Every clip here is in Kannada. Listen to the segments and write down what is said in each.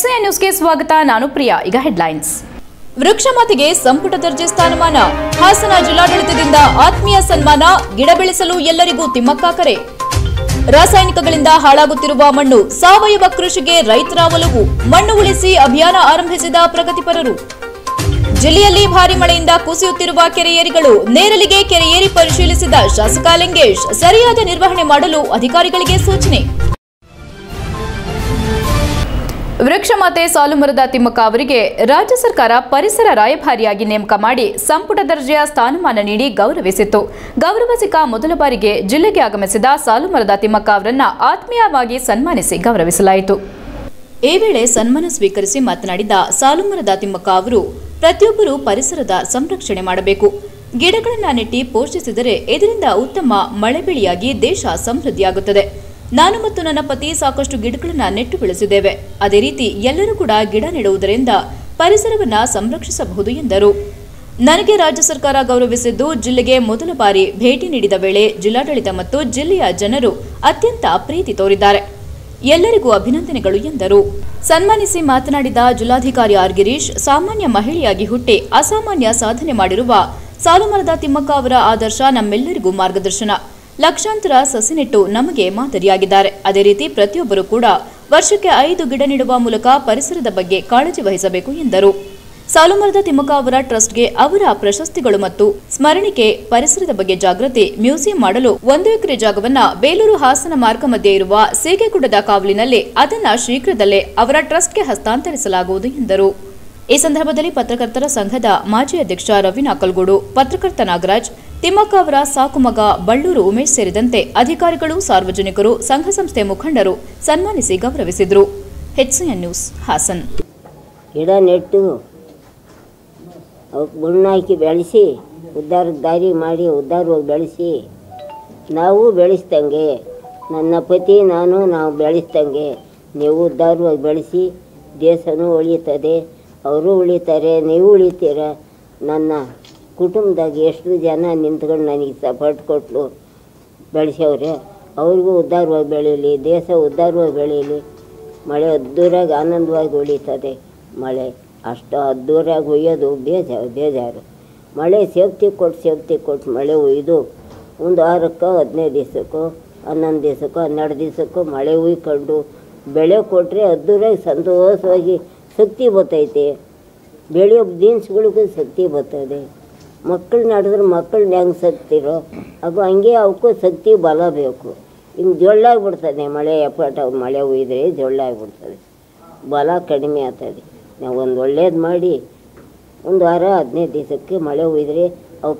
ಹೆಚ್ಎ ನ್ಯೂಸ್ಗೆ ಸ್ವಾಗತ ನಾನು ಪ್ರಿಯಾ ಈಗ ಹೆಡ್ಲೈನ್ಸ್ ವೃಕ್ಷಮಾತೆಗೆ ಸಂಪುಟ ದರ್ಜೆ ಸ್ಥಾನಮಾನ ಹಾಸನ ಜಿಲ್ಲಾಡಳಿತದಿಂದ ಆತ್ಮೀಯ ಸನ್ಮಾನ ಗಿಡ ಬೆಳೆಸಲು ಎಲ್ಲರಿಗೂ ತಿಮ್ಮಕ್ಕ ಕರೆ ರಾಸಾಯನಿಕಗಳಿಂದ ಹಾಳಾಗುತ್ತಿರುವ ಮಣ್ಣು ಸಾವಯವ ಕೃಷಿಗೆ ರೈತರ ಒಲವು ಮಣ್ಣು ಉಳಿಸಿ ಅಭಿಯಾನ ಆರಂಭಿಸಿದ ಪ್ರಗತಿಪರರು ಜಿಲ್ಲೆಯಲ್ಲಿ ಭಾರಿ ಮಳೆಯಿಂದ ಕುಸಿಯುತ್ತಿರುವ ಕೆರೆ ಏರಿಗಳು ನೇರಲಿಗೆ ಕೆರೆ ಏರಿ ಪರಿಶೀಲಿಸಿದ ಶಾಸಕ ಲಿಂಗೇಶ್ ಸರಿಯಾದ ನಿರ್ವಹಣೆ ಮಾಡಲು ಅಧಿಕಾರಿಗಳಿಗೆ ಸೂಚನೆ ವೃಕ್ಷಮಾತೆ ಸಾಲುಮರದ ತಿಮ್ಮಕ್ಕ ಅವರಿಗೆ ರಾಜ್ಯ ಸರ್ಕಾರ ಪರಿಸರ ರಾಯಭಾರಿಯಾಗಿ ನೇಮಕ ಮಾಡಿ ಸಂಪುಟ ದರ್ಜೆಯ ಸ್ಥಾನಮಾನ ನೀಡಿ ಗೌರವಿಸಿತ್ತು ಗೌರವ ಸಿಕ್ಕ ಮೊದಲ ಬಾರಿಗೆ ಜಿಲ್ಲೆಗೆ ಆಗಮಿಸಿದ ಸಾಲುಮರದ ತಿಮ್ಮಕ್ಕ ಅವರನ್ನ ಆತ್ಮೀಯವಾಗಿ ಸನ್ಮಾನಿಸಿ ಗೌರವಿಸಲಾಯಿತು ಈ ವೇಳೆ ಸನ್ಮಾನ ಸ್ವೀಕರಿಸಿ ಮಾತನಾಡಿದ ಸಾಲುಮರದ ತಿಮ್ಮಕ್ಕ ಅವರು ಪ್ರತಿಯೊಬ್ಬರು ಪರಿಸರದ ಸಂರಕ್ಷಣೆ ಮಾಡಬೇಕು ಗಿಡಗಳನ್ನ ನೆಟ್ಟಿ ಪೋಷಿಸಿದರೆ ಇದರಿಂದ ಉತ್ತಮ ಮಳೆ ಬೆಳೆಯಾಗಿ ದೇಶ ಸಮೃದ್ಧಿಯಾಗುತ್ತದೆ ನಾನು ಮತ್ತು ನನ್ನ ಪತಿ ಸಾಕಷ್ಟು ಗಿಡಗಳನ್ನ ನೆಟ್ಟು ಬೆಳೆಸಿದ್ದೇವೆ ಅದೇ ರೀತಿ ಎಲ್ಲರೂ ಕೂಡ ಗಿಡ ನೆಡುವುದರಿಂದ ಪರಿಸರವನ್ನ ಸಂರಕ್ಷಿಸಬಹುದು ಎಂದರು ನನಗೆ ರಾಜ್ಯ ಸರ್ಕಾರ ಗೌರವಿಸಿದ್ದು ಜಿಲ್ಲೆಗೆ ಮೊದಲ ಬಾರಿ ಭೇಟಿ ನೀಡಿದ ವೇಳೆ ಜಿಲ್ಲಾಡಳಿತ ಮತ್ತು ಜಿಲ್ಲೆಯ ಜನರು ಅತ್ಯಂತ ಪ್ರೀತಿ ತೋರಿದ್ದಾರೆ ಎಲ್ಲರಿಗೂ ಅಭಿನಂದನೆಗಳು ಎಂದರು ಸನ್ಮಾನಿಸಿ ಮಾತನಾಡಿದ ಜಿಲ್ಲಾಧಿಕಾರಿ ಆರ್ ಗಿರೀಶ್ ಸಾಮಾನ್ಯ ಮಹಿಳೆಯಾಗಿ ಹುಟ್ಟಿ ಅಸಾಮಾನ್ಯ ಸಾಧನೆ ಮಾಡಿರುವ ಸಾಲುಮರದ ತಿಮ್ಮಕ್ಕ ಅವರ ಆದರ್ಶ ನಮ್ಮೆಲ್ಲರಿಗೂ ಮಾರ್ಗದರ್ಶನ ಲಕ್ಷಾಂತರ ಸಸಿ ನೆಟ್ಟು ನಮಗೆ ಮಾದರಿಯಾಗಿದ್ದಾರೆ ಅದೇ ರೀತಿ ಪ್ರತಿಯೊಬ್ಬರು ಕೂಡ ವರ್ಷಕ್ಕೆ ಐದು ಗಿಡ ನೆಡುವ ಮೂಲಕ ಪರಿಸರದ ಬಗ್ಗೆ ಕಾಳಜಿ ವಹಿಸಬೇಕು ಎಂದರು ಸಾಲುಮರದ ತಿಮ್ಮಕ್ಕ ಅವರ ಟ್ರಸ್ಟ್ಗೆ ಅವರ ಪ್ರಶಸ್ತಿಗಳು ಮತ್ತು ಸ್ಮರಣಿಕೆ ಪರಿಸರದ ಬಗ್ಗೆ ಜಾಗೃತಿ ಮ್ಯೂಸಿಯಂ ಮಾಡಲು ಒಂದು ಎಕರೆ ಜಾಗವನ್ನ ಬೇಲೂರು ಹಾಸನ ಮಾರ್ಗ ಮಧ್ಯೆ ಇರುವ ಸೇಗೆಗುಡ್ಡದ ಕಾವಲಿನಲ್ಲಿ ಅದನ್ನ ಶೀಘ್ರದಲ್ಲೇ ಅವರ ಟ್ರಸ್ಟ್ಗೆ ಹಸ್ತಾಂತರಿಸಲಾಗುವುದು ಎಂದರು ಈ ಸಂದರ್ಭದಲ್ಲಿ ಪತ್ರಕರ್ತರ ಸಂಘದ ಮಾಜಿ ಅಧ್ಯಕ್ಷ ರವಿ ನಾಕಲ್ಗೂಡು ಪತ್ರಕರ್ತ ನಾಗರಾಜ್ ತಿಮ್ಮಕ್ಕ ಅವರ ಸಾಕು ಮಗ ಬಳ್ಳೂರು ಉಮೇಶ್ ಸೇರಿದಂತೆ ಅಧಿಕಾರಿಗಳು ಸಾರ್ವಜನಿಕರು ಸಂಘ ಸಂಸ್ಥೆ ಮುಖಂಡರು ಸನ್ಮಾನಿಸಿ ಗೌರವಿಸಿದರು ಹೆಚ್ಸಿಎನ್ ನ್ಯೂಸ್ ಹಾಸನ್ ಗಿಡ ನೆಟ್ಟು ಅವಕ್ಕೆ ಮಣ್ಣು ಹಾಕಿ ಬೆಳೆಸಿ ಉದ್ಧಾರದ ದಾರಿ ಮಾಡಿ ಉದ್ಧಾರವಾಗಿ ಬೆಳೆಸಿ ನಾವು ಬೆಳೆಸ್ದಂಗೆ ನನ್ನ ಪತಿ ನಾನು ನಾವು ಬೆಳೆಸ್ದಂಗೆ ನೀವು ಉದ್ಧಾರವಾಗಿ ಬೆಳೆಸಿ ದೇಶನೂ ಉಳಿತದೆ ಅವರು ಉಳಿತಾರೆ ನೀವು ಉಳಿತೀರ ನನ್ನ ಕುಟುಂಬದಾಗ ಎಷ್ಟು ಜನ ನಿಂತ್ಕೊಂಡು ನನಗೆ ಸಪೋರ್ಟ್ ಕೊಟ್ಟರು ಬೆಳೆಸವ್ರೆ ಅವ್ರಿಗೂ ಉದ್ಧಾರವಾಗಿ ಬೆಳೀಲಿ ದೇಶ ಉದ್ಧಾರವಾಗಿ ಬೆಳೀಲಿ ಮಳೆ ಅದ್ದೂರಾಗಿ ಆನಂದವಾಗಿ ಉಳಿತದೆ ಮಳೆ ಅಷ್ಟು ಅದ್ದೂರಾಗಿ ಒಯ್ಯೋದು ಬೇಜಾರು ಬೇಜಾರು ಮಳೆ ಸೇಫ್ಟಿ ಕೊಟ್ಟು ಸೇಫ್ಟಿ ಕೊಟ್ಟು ಮಳೆ ಒಯ್ದು ಒಂದು ವಾರಕ್ಕೋ ಹದಿನೈದು ದಿವಸಕ್ಕೋ ಹನ್ನೊಂದು ದಿವಸಕ್ಕೋ ಹನ್ನೆರಡು ದಿವಸಕ್ಕೋ ಮಳೆ ಉಯ್ಕೊಂಡು ಬೆಳೆ ಕೊಟ್ಟರೆ ಅದ್ದೂರಾಗಿ ಸಂತೋಷವಾಗಿ ಶಕ್ತಿ ಬರ್ತೈತೆ ಬೆಳೆಯೋ ದಿನಸುಗಳಿಗೂ ಶಕ್ತಿ ಬರ್ತದೆ ಮಕ್ಕಳು ನಡೆದ್ರೆ ಮಕ್ಕಳನ್ನ ಹೆಂಗೆ ಸಕ್ತಿರೋ ಅದು ಹಂಗೆ ಅವಕ್ಕೂ ಶಕ್ತಿ ಬಲ ಬೇಕು ಹಿಂಗೆ ಜೊಳ್ಳಾಗ್ಬಿಡ್ತದೆ ಮಳೆ ಎಪ್ಪಟ ಮಳೆ ಉಯ್ದರೆ ಜೊಳ್ಳಾಗ್ಬಿಡ್ತದೆ ಬಲ ಕಡಿಮೆ ಆಗ್ತದೆ ನಾವು ಒಂದು ಒಳ್ಳೇದು ಮಾಡಿ ಒಂದು ವಾರ ಹದಿನೈದು ದಿವಸಕ್ಕೆ ಮಳೆ ಉಯ್ದರೆ ಅವು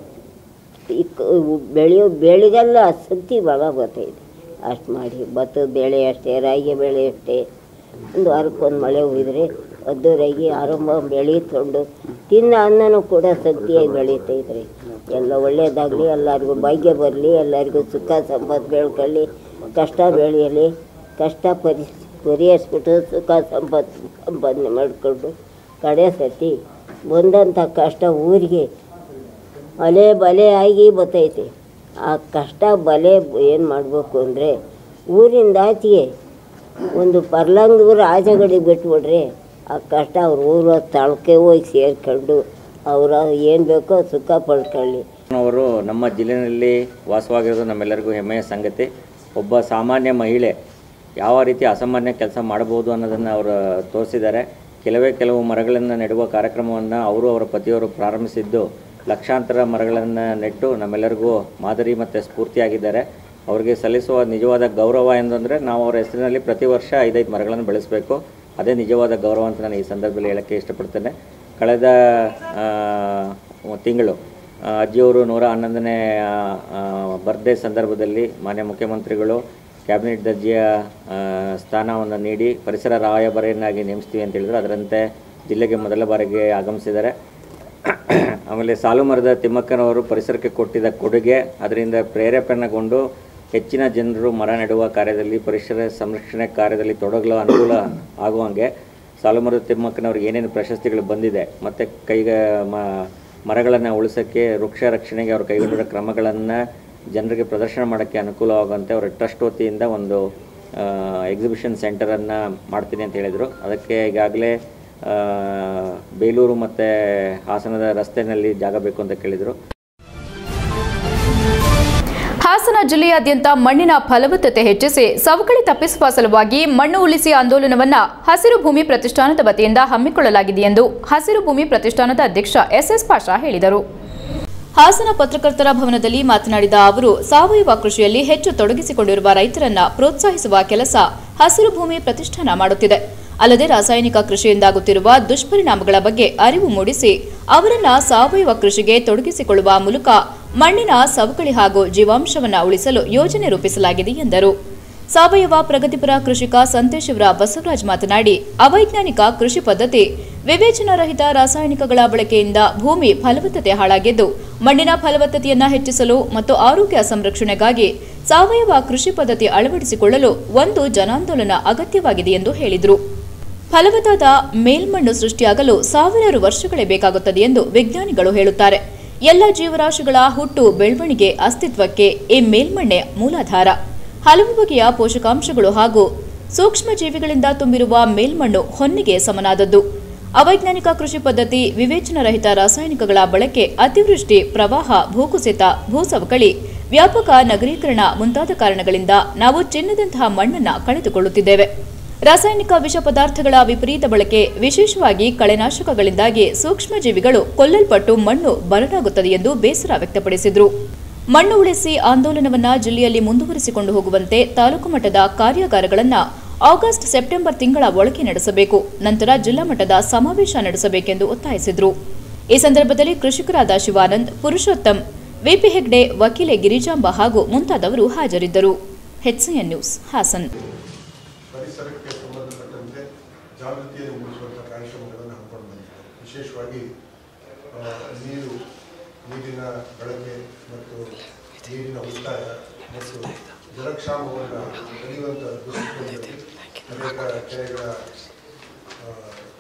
ಈ ಕ- ಬೆಳೆಯೋ ಬೆಳೆಗೆಲ್ಲ ಶಕ್ತಿ ಬಲ ಬರ್ತೈತೆ ಅಷ್ಟು ಮಾಡಿ ಭತ್ತದ ಬೆಳೆ ಅಷ್ಟೇ ರಾಗಿ ಬೆಳೆ ಅಷ್ಟೇ ಒಂದು ವಾರಕ್ಕೊಂದು ಮಳೆ ಉಯ್ದರೆ ಅದ್ದೂರಾಗಿ ಆರಂಭ ಬೆಳೀತೊಂಡು ತಿನ್ನ ಅನ್ನನೂ ಕೂಡ ಶಕ್ತಿಯಾಗಿ ಬೆಳೀತೈತ್ರಿ ಎಲ್ಲ ಒಳ್ಳೇದಾಗಲಿ ಎಲ್ಲರಿಗೂ ಭಾಗ್ಯ ಬರಲಿ ಎಲ್ಲರಿಗೂ ಸುಖ ಸಂಪತ್ತು ಬೆಳ್ಕೊಳ್ಳಿ ಕಷ್ಟ ಬೆಳೆಯಲಿ ಕಷ್ಟ ಪರಿ ಪರಿಹರಿಸ್ಬಿಟ್ಟು ಸುಖ ಸಂಪತ್ತು ಸಂಪಾದನೆ ಮಾಡಿಕೊಂಡು ಕಡೆ ಸತಿ ಬಂದಂಥ ಕಷ್ಟ ಊರಿಗೆ ಅಲೆ ಬಲೆ ಆಗಿ ಬರ್ತೈತೆ ಆ ಕಷ್ಟ ಬಲೆ ಏನು ಮಾಡಬೇಕು ಅಂದರೆ ಊರಿಂದ ಆಚೆಗೆ ಒಂದು ಪರ್ಲಂಗೂರು ಆಚೆಗಡೆಗೆ ಬಿಟ್ಬಿಡ್ರಿ ಆ ಕಷ್ಟ ಅವ್ರ ಊರ ತಳಕೆ ಹೋಗಿ ಸೇರ್ಕೊಂಡು ಅವರ ಏನು ಬೇಕೋ ಸುಖ ಪಡ್ಕೊಳ್ಳಿ ಅವರು ನಮ್ಮ ಜಿಲ್ಲೆಯಲ್ಲಿ ವಾಸವಾಗಿರೋದು ನಮ್ಮೆಲ್ಲರಿಗೂ ಹೆಮ್ಮೆಯ ಸಂಗತಿ ಒಬ್ಬ ಸಾಮಾನ್ಯ ಮಹಿಳೆ ಯಾವ ರೀತಿ ಅಸಾಮಾನ್ಯ ಕೆಲಸ ಮಾಡಬಹುದು ಅನ್ನೋದನ್ನು ಅವರು ತೋರಿಸಿದ್ದಾರೆ ಕೆಲವೇ ಕೆಲವು ಮರಗಳನ್ನು ನೆಡುವ ಕಾರ್ಯಕ್ರಮವನ್ನು ಅವರು ಅವರ ಪತಿಯವರು ಪ್ರಾರಂಭಿಸಿದ್ದು ಲಕ್ಷಾಂತರ ಮರಗಳನ್ನು ನೆಟ್ಟು ನಮ್ಮೆಲ್ಲರಿಗೂ ಮಾದರಿ ಮತ್ತು ಸ್ಫೂರ್ತಿಯಾಗಿದ್ದಾರೆ ಅವರಿಗೆ ಸಲ್ಲಿಸುವ ನಿಜವಾದ ಗೌರವ ಎಂದಂದರೆ ನಾವು ಅವರ ಹೆಸರಿನಲ್ಲಿ ಪ್ರತಿ ವರ್ಷ ಐದೈದು ಮರಗಳನ್ನು ಬೆಳೆಸಬೇಕು ಅದೇ ನಿಜವಾದ ಗೌರವ ಅಂತ ನಾನು ಈ ಸಂದರ್ಭದಲ್ಲಿ ಹೇಳೋಕ್ಕೆ ಇಷ್ಟಪಡ್ತೇನೆ ಕಳೆದ ಆ, ತಿಂಗಳು ಆ, ಅಜ್ಜಿಯವರು ನೂರ ಹನ್ನೊಂದನೇ ಬರ್ತ್ಡೇ ಸಂದರ್ಭದಲ್ಲಿ ಮಾನ್ಯ ಮುಖ್ಯಮಂತ್ರಿಗಳು ಕ್ಯಾಬಿನೆಟ್ ದರ್ಜೆಯ ಆ, ಸ್ಥಾನವನ್ನು ನೀಡಿ ಪರಿಸರ ರಾಯಭಾರಿಯನ್ನಾಗಿ ನೇಮಿಸ್ತೀವಿ ಅಂತ ಹೇಳಿದ್ರು ಅದರಂತೆ ಜಿಲ್ಲೆಗೆ ಮೊದಲ ಬಾರಿಗೆ ಆಗಮಿಸಿದ್ದಾರೆ ಆಮೇಲೆ ಸಾಲು ಮರದ ತಿಮ್ಮಕ್ಕನವರು ಪರಿಸರಕ್ಕೆ ಕೊಟ್ಟಿದ್ದ ಕೊಡುಗೆ ಅದರಿಂದ ಪ್ರೇರೇಪಣೆಗೊಂಡು ಹೆಚ್ಚಿನ ಜನರು ಮರ ನೆಡುವ ಕಾರ್ಯದಲ್ಲಿ ಪರಿಸರ ಸಂರಕ್ಷಣೆ ಕಾರ್ಯದಲ್ಲಿ ತೊಡಗಲು ಅನುಕೂಲ ಆಗುವಂಗೆ ಸಾಲುಮರದ ತಿಮ್ಮಕ್ಕನವ್ರಿಗೆ ಏನೇನು ಪ್ರಶಸ್ತಿಗಳು ಬಂದಿದೆ ಮತ್ತು ಕೈಗ ಮ ಮರಗಳನ್ನು ಉಳಿಸೋಕ್ಕೆ ವೃಕ್ಷ ರಕ್ಷಣೆಗೆ ಅವರು ಕೈಗೊಂಡಿರೋ ಕ್ರಮಗಳನ್ನು ಜನರಿಗೆ ಪ್ರದರ್ಶನ ಮಾಡೋಕ್ಕೆ ಅನುಕೂಲವಾಗುವಂತೆ ಅವರ ಟ್ರಸ್ಟ್ ವತಿಯಿಂದ ಒಂದು ಎಕ್ಸಿಬಿಷನ್ ಸೆಂಟರನ್ನು ಮಾಡ್ತೀನಿ ಅಂತ ಹೇಳಿದರು ಅದಕ್ಕೆ ಈಗಾಗಲೇ ಆ, ಬೇಲೂರು ಮತ್ತು ಹಾಸನದ ರಸ್ತೆಯಲ್ಲಿ ಜಾಗ ಬೇಕು ಅಂತ ಕೇಳಿದರು ಹಾಸನ ಜಿಲ್ಲೆಯಾದ್ಯಂತ ಮಣ್ಣಿನ ಫಲವತ್ತತೆ ಹೆಚ್ಚಿಸಿ ಸವಕಳಿ ತಪ್ಪಿಸುವ ಸಲುವಾಗಿ ಮಣ್ಣು ಉಳಿಸಿ ಆಂದೋಲನವನ್ನ ಹಸಿರು ಭೂಮಿ ಪ್ರತಿಷ್ಠಾನದ ವತಿಯಿಂದ ಹಮ್ಮಿಕೊಳ್ಳಲಾಗಿದೆ ಎಂದು ಹಸಿರು ಭೂಮಿ ಪ್ರತಿಷ್ಠಾನದ ಅಧ್ಯಕ್ಷ ಎಸ್ಎಸ್ ಪಾಷಾ ಹೇಳಿದರು ಹಾಸನ ಪತ್ರಕರ್ತರ ಭವನದಲ್ಲಿ ಮಾತನಾಡಿದ ಅವರು ಸಾವಯವ ಕೃಷಿಯಲ್ಲಿ ಹೆಚ್ಚು ತೊಡಗಿಸಿಕೊಂಡಿರುವ ರೈತರನ್ನ ಪ್ರೋತ್ಸಾಹಿಸುವ ಕೆಲಸ ಹಸಿರು ಭೂಮಿ ಪ್ರತಿಷ್ಠಾನ ಮಾಡುತ್ತಿದೆ ಅಲ್ಲದೆ ರಾಸಾಯನಿಕ ಕೃಷಿಯಿಂದಾಗುತ್ತಿರುವ ದುಷ್ಪರಿಣಾಮಗಳ ಬಗ್ಗೆ ಅರಿವು ಮೂಡಿಸಿ ಅವರನ್ನ ಸಾವಯವ ಕೃಷಿಗೆ ತೊಡಗಿಸಿಕೊಳ್ಳುವ ಮೂಲಕ ಮಣ್ಣಿನ ಸವಕಳಿ ಹಾಗೂ ಜೀವಾಂಶವನ್ನ ಉಳಿಸಲು ಯೋಜನೆ ರೂಪಿಸಲಾಗಿದೆ ಎಂದರು ಸಾವಯವ ಪ್ರಗತಿಪರ ಕೃಷಿಕ ಸಂತೇಶವರ ಬಸವರಾಜ್ ಮಾತನಾಡಿ ಅವೈಜ್ಞಾನಿಕ ಕೃಷಿ ಪದ್ಧತಿ ವಿವೇಚನಾರಹಿತ ರಾಸಾಯನಿಕಗಳ ಬಳಕೆಯಿಂದ ಭೂಮಿ ಫಲವತ್ತತೆ ಹಾಳಾಗಿದ್ದು ಮಣ್ಣಿನ ಫಲವತ್ತತೆಯನ್ನ ಹೆಚ್ಚಿಸಲು ಮತ್ತು ಆರೋಗ್ಯ ಸಂರಕ್ಷಣೆಗಾಗಿ ಸಾವಯವ ಕೃಷಿ ಪದ್ಧತಿ ಅಳವಡಿಸಿಕೊಳ್ಳಲು ಒಂದು ಜನಾಂದೋಲನ ಅಗತ್ಯವಾಗಿದೆ ಎಂದು ಹೇಳಿದರು ಫಲವತ್ತಾದ ಮೇಲ್ಮಣ್ಣು ಸೃಷ್ಟಿಯಾಗಲು ಸಾವಿರಾರು ವರ್ಷಗಳೇ ಬೇಕಾಗುತ್ತದೆ ಎಂದು ವಿಜ್ಞಾನಿಗಳು ಹೇಳುತ್ತಾರೆ ಎಲ್ಲ ಜೀವರಾಶಿಗಳ ಹುಟ್ಟು ಬೆಳವಣಿಗೆ ಅಸ್ತಿತ್ವಕ್ಕೆ ಈ ಮೇಲ್ಮಣ್ಣೆ ಮೂಲಾಧಾರ ಹಲವು ಬಗೆಯ ಪೋಷಕಾಂಶಗಳು ಹಾಗೂ ಸೂಕ್ಷ್ಮ ಜೀವಿಗಳಿಂದ ತುಂಬಿರುವ ಮೇಲ್ಮಣ್ಣು ಹೊನ್ನಿಗೆ ಸಮನಾದದ್ದು ಅವೈಜ್ಞಾನಿಕ ಕೃಷಿ ಪದ್ಧತಿ ವಿವೇಚನರಹಿತ ರಾಸಾಯನಿಕಗಳ ಬಳಕೆ ಅತಿವೃಷ್ಟಿ ಪ್ರವಾಹ ಭೂಕುಸಿತ ಭೂಸವಕಳಿ ವ್ಯಾಪಕ ನಗರೀಕರಣ ಮುಂತಾದ ಕಾರಣಗಳಿಂದ ನಾವು ಚಿನ್ನದಂತಹ ಮಣ್ಣನ್ನ ಕಳೆದುಕೊಳ್ಳುತ್ತಿದ್ದೇವೆ ರಾಸಾಯನಿಕ ವಿಷ ಪದಾರ್ಥಗಳ ವಿಪರೀತ ಬಳಕೆ ವಿಶೇಷವಾಗಿ ಕಳೆನಾಶಕಗಳಿಂದಾಗಿ ಸೂಕ್ಷ್ಮ ಜೀವಿಗಳು ಕೊಲ್ಲಲ್ಪಟ್ಟು ಮಣ್ಣು ಬರಡಾಗುತ್ತದೆ ಎಂದು ಬೇಸರ ವ್ಯಕ್ತಪಡಿಸಿದರು ಮಣ್ಣು ಉಳಿಸಿ ಆಂದೋಲನವನ್ನ ಜಿಲ್ಲೆಯಲ್ಲಿ ಮುಂದುವರಿಸಿಕೊಂಡು ಹೋಗುವಂತೆ ತಾಲೂಕು ಮಟ್ಟದ ಕಾರ್ಯಾಗಾರಗಳನ್ನು ಆಗಸ್ಟ್ ಸೆಪ್ಟೆಂಬರ್ ತಿಂಗಳ ಒಳಗೆ ನಡೆಸಬೇಕು ನಂತರ ಜಿಲ್ಲಾ ಮಟ್ಟದ ಸಮಾವೇಶ ನಡೆಸಬೇಕೆಂದು ಒತ್ತಾಯಿಸಿದರು ಈ ಸಂದರ್ಭದಲ್ಲಿ ಕೃಷಿಕರಾದ ಶಿವಾನಂದ್ ಪುರುಷೋತ್ತಮ್ ವಿಪಿ ಹೆಗ್ಡೆ ವಕೀಲೆ ಗಿರಿಜಾಂಬ ಹಾಗೂ ಮುಂತಾದವರು ಹಾಜರಿದ್ದರು ಹೆಚ್ಸಿಎನ್ ನ್ಯೂಸ್ ಹಾಸನ್ ಪರಿಸರಕ್ಕೆ ಸಂಬಂಧಪಟ್ಟಂತೆ ಜಾಗೃತಿಯನ್ನು ಮೂಡಿಸುವಂಥ ಕಾರ್ಯಕ್ರಮಗಳನ್ನು ಹಮ್ಮಿಕೊಂಡು ಬಂದಿದೆ ವಿಶೇಷವಾಗಿ ಆ, ನೀರು ನೀರಿನ ಬಳಕೆ ಮತ್ತು ನೀರಿನ ಉಳಿತಾಯ ಮತ್ತು ಜಲಕ್ಷಾಮವನ್ನು ತಡೆಯುವಂಥ ದೃಷ್ಟಿಕೋನದಲ್ಲಿ ಅನೇಕ ಕೆರೆಗಳ ಆ,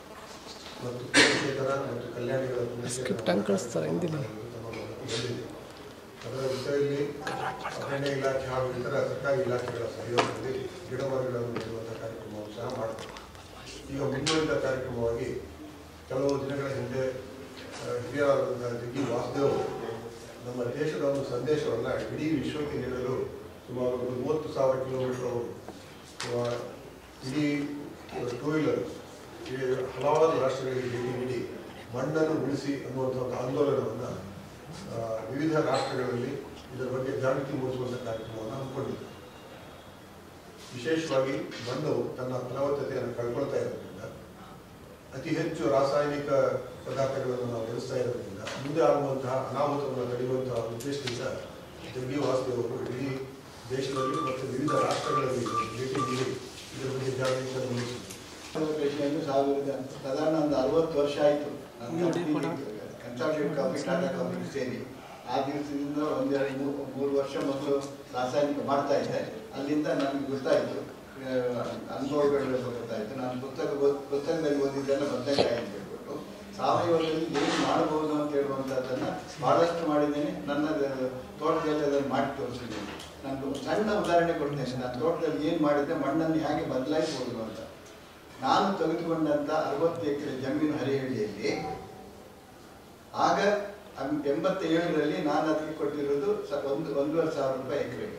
ಮತ್ತು ಪುನಶ್ಚೇತನ ಮತ್ತು ಕಲ್ಯಾಣಿಗಳ ಪುನಶ್ಚೇತನ ಬಂದಿದೆ ಅದರ ಜೊತೆಯಲ್ಲಿ ಅರಣ್ಯ ಇಲಾಖೆ ಹಾಗೂ ಇತರ ಸರ್ಕಾರಿ ಇಲಾಖೆಗಳ ಸಹಯೋಗದಲ್ಲಿ ಗಿಡ ಮರಗಳನ್ನು ನೆಡುವಂಥ ಕಾರ್ಯಕ್ರಮವನ್ನು ಸಹ ಮಾಡುತ್ತೆ ಈಗ ಮುಂದುವರಿದ ಕಾರ್ಯಕ್ರಮವಾಗಿ ಕೆಲವು ದಿನಗಳ ಹಿಂದೆ ಆ, ಹಿರಿಯರಾದಂಥ ಜಗ್ಗಿ ವಾಸುದೇವ್ ಅವರು ನಮ್ಮ ದೇಶದ ಒಂದು ಸಂದೇಶವನ್ನು ಇಡೀ ವಿಶ್ವಕ್ಕೆ ನೀಡಲು ಸುಮಾರು ಒಂದು ಮೂವತ್ತು ಸಾವಿರ ಕಿಲೋಮೀಟರ್ ಅವರು ಆ, ಇಡೀ ಟೂ ವೀಲರ್ ಹಲವಾರು ರಾಷ್ಟ್ರಗಳಿಗೆ ಭೇಟಿ ನೀಡಿ ಮಣ್ಣನ್ನು ಉಳಿಸಿ ಅನ್ನುವಂಥ ಒಂದು ಆಂದೋಲನವನ್ನು ಆ, ವಿವಿಧ ರಾಷ್ಟ್ರಗಳಲ್ಲಿ ಇದರ ಬಗ್ಗೆ ಜಾಗೃತಿ ಮೂಡಿಸುವಂಥ ಕಾರ್ಯಕ್ರಮವನ್ನು ಹಮ್ಮಿಕೊಂಡಿದೆ ವಿಶೇಷವಾಗಿ ಮಣ್ಣು ತನ್ನ ಫಲವತ್ತತೆಯನ್ನು ಕಳ್ಕೊಳ್ತಾ ಇರೋದ್ರಿಂದ ಅತಿ ಹೆಚ್ಚು ರಾಸಾಯನಿಕ ಪದಾರ್ಥಗಳನ್ನು ನಾವು ಬಳಸ್ತಾ ಇರೋದ್ರಿಂದ ಮುಂದೆ ಆಗುವಂತಹ ಅನಾಹುತವನ್ನು ತಡೆಯುವಂತಹ ಉದ್ದೇಶದಿಂದ ಜಗ್ಗಿ ವಾಸುದೇವ್ ಅವರು ಇಡೀ ದೇಶದಲ್ಲಿ ಮತ್ತು ವಿವಿಧ ರಾಷ್ಟ್ರಗಳಲ್ಲಿ ಭೇಟಿ ನೀಡಿ ಇದರ ಬಗ್ಗೆ ಜಾಗೃತಿಯನ್ನು ಮೂಡಿಸಿದರು ಕೃಷಿಯನ್ನು ಸಾವಿರದ ಸಾಧಾರಣ ಒಂದು ಅರವತ್ತು ವರ್ಷ ಆಯಿತು ಕನ್ಸಾಲ್ಟೇಟ್ ಕಾಫಿ ಟಾಟಾ ಕಾಫಿ ಸೇರಿ ಆ ದಿವಸದಿಂದ ಒಂದೆರಡು ಮೂರು ಮೂರು ವರ್ಷ ಮೊದಲು ರಾಸಾಯನಿಕ ಮಾಡ್ತಾ ಇದ್ದೆ ಅಲ್ಲಿಂದ ನನಗೆ ಗೊತ್ತಾಯಿತು ಆ, ಅನುಭವಗಳು ಗೊತ್ತಾಯಿತು ನಾನು ಪುಸ್ತಕ ಓದ್- ಪುಸ್ತಕದಲ್ಲಿ ಓದಿದ್ದೆಲ್ಲ ಬದನೆಕಾಯಿ ಅಂತ ಹೇಳ್ಬಿಟ್ಟು ಸಾವಯವದಲ್ಲಿ ಏನು ಮಾಡಬಹುದು ಅಂತ ಹೇಳುವಂಥದ್ದನ್ನು ಭಾಳಷ್ಟು ಮಾಡಿದ್ದೇನೆ ನನ್ನ ದ- ತೋಟದಲ್ಲಿ ಅದನ್ನು ಮಾಡಿ ತೋರಿಸಿದ್ದೇನೆ ನಾನು ಒಂದು ಸಣ್ಣ ಉದಾಹರಣೆ ಕೊಡ್ತೇನೆ ನಾನು ತೋಟದಲ್ಲಿ ಏನು ಮಾಡಿದ್ದೆ ಮಣ್ಣನ್ನು ಹೇಗೆ ಬದಲಾಯಿಸಬಹುದು ಅಂತ ನಾನು ತೆಗೆದುಕೊಂಡಂತ ಅರವತ್ತು ಎಕರೆ ಜಮೀನು ಹರಿಹಳ್ಳಿಯಲ್ಲಿ ಆಗ ಅಂ- ಎಂಬತ್ತೇಳರಲ್ಲಿ ನಾನು ಅದಕ್ಕೆ ಕೊಟ್ಟಿರೋದು ಸ- ಒಂದು ಒಂದೂವರೆ ಸಾವಿರ ರೂಪಾಯಿ ಎಕರೆಗೆ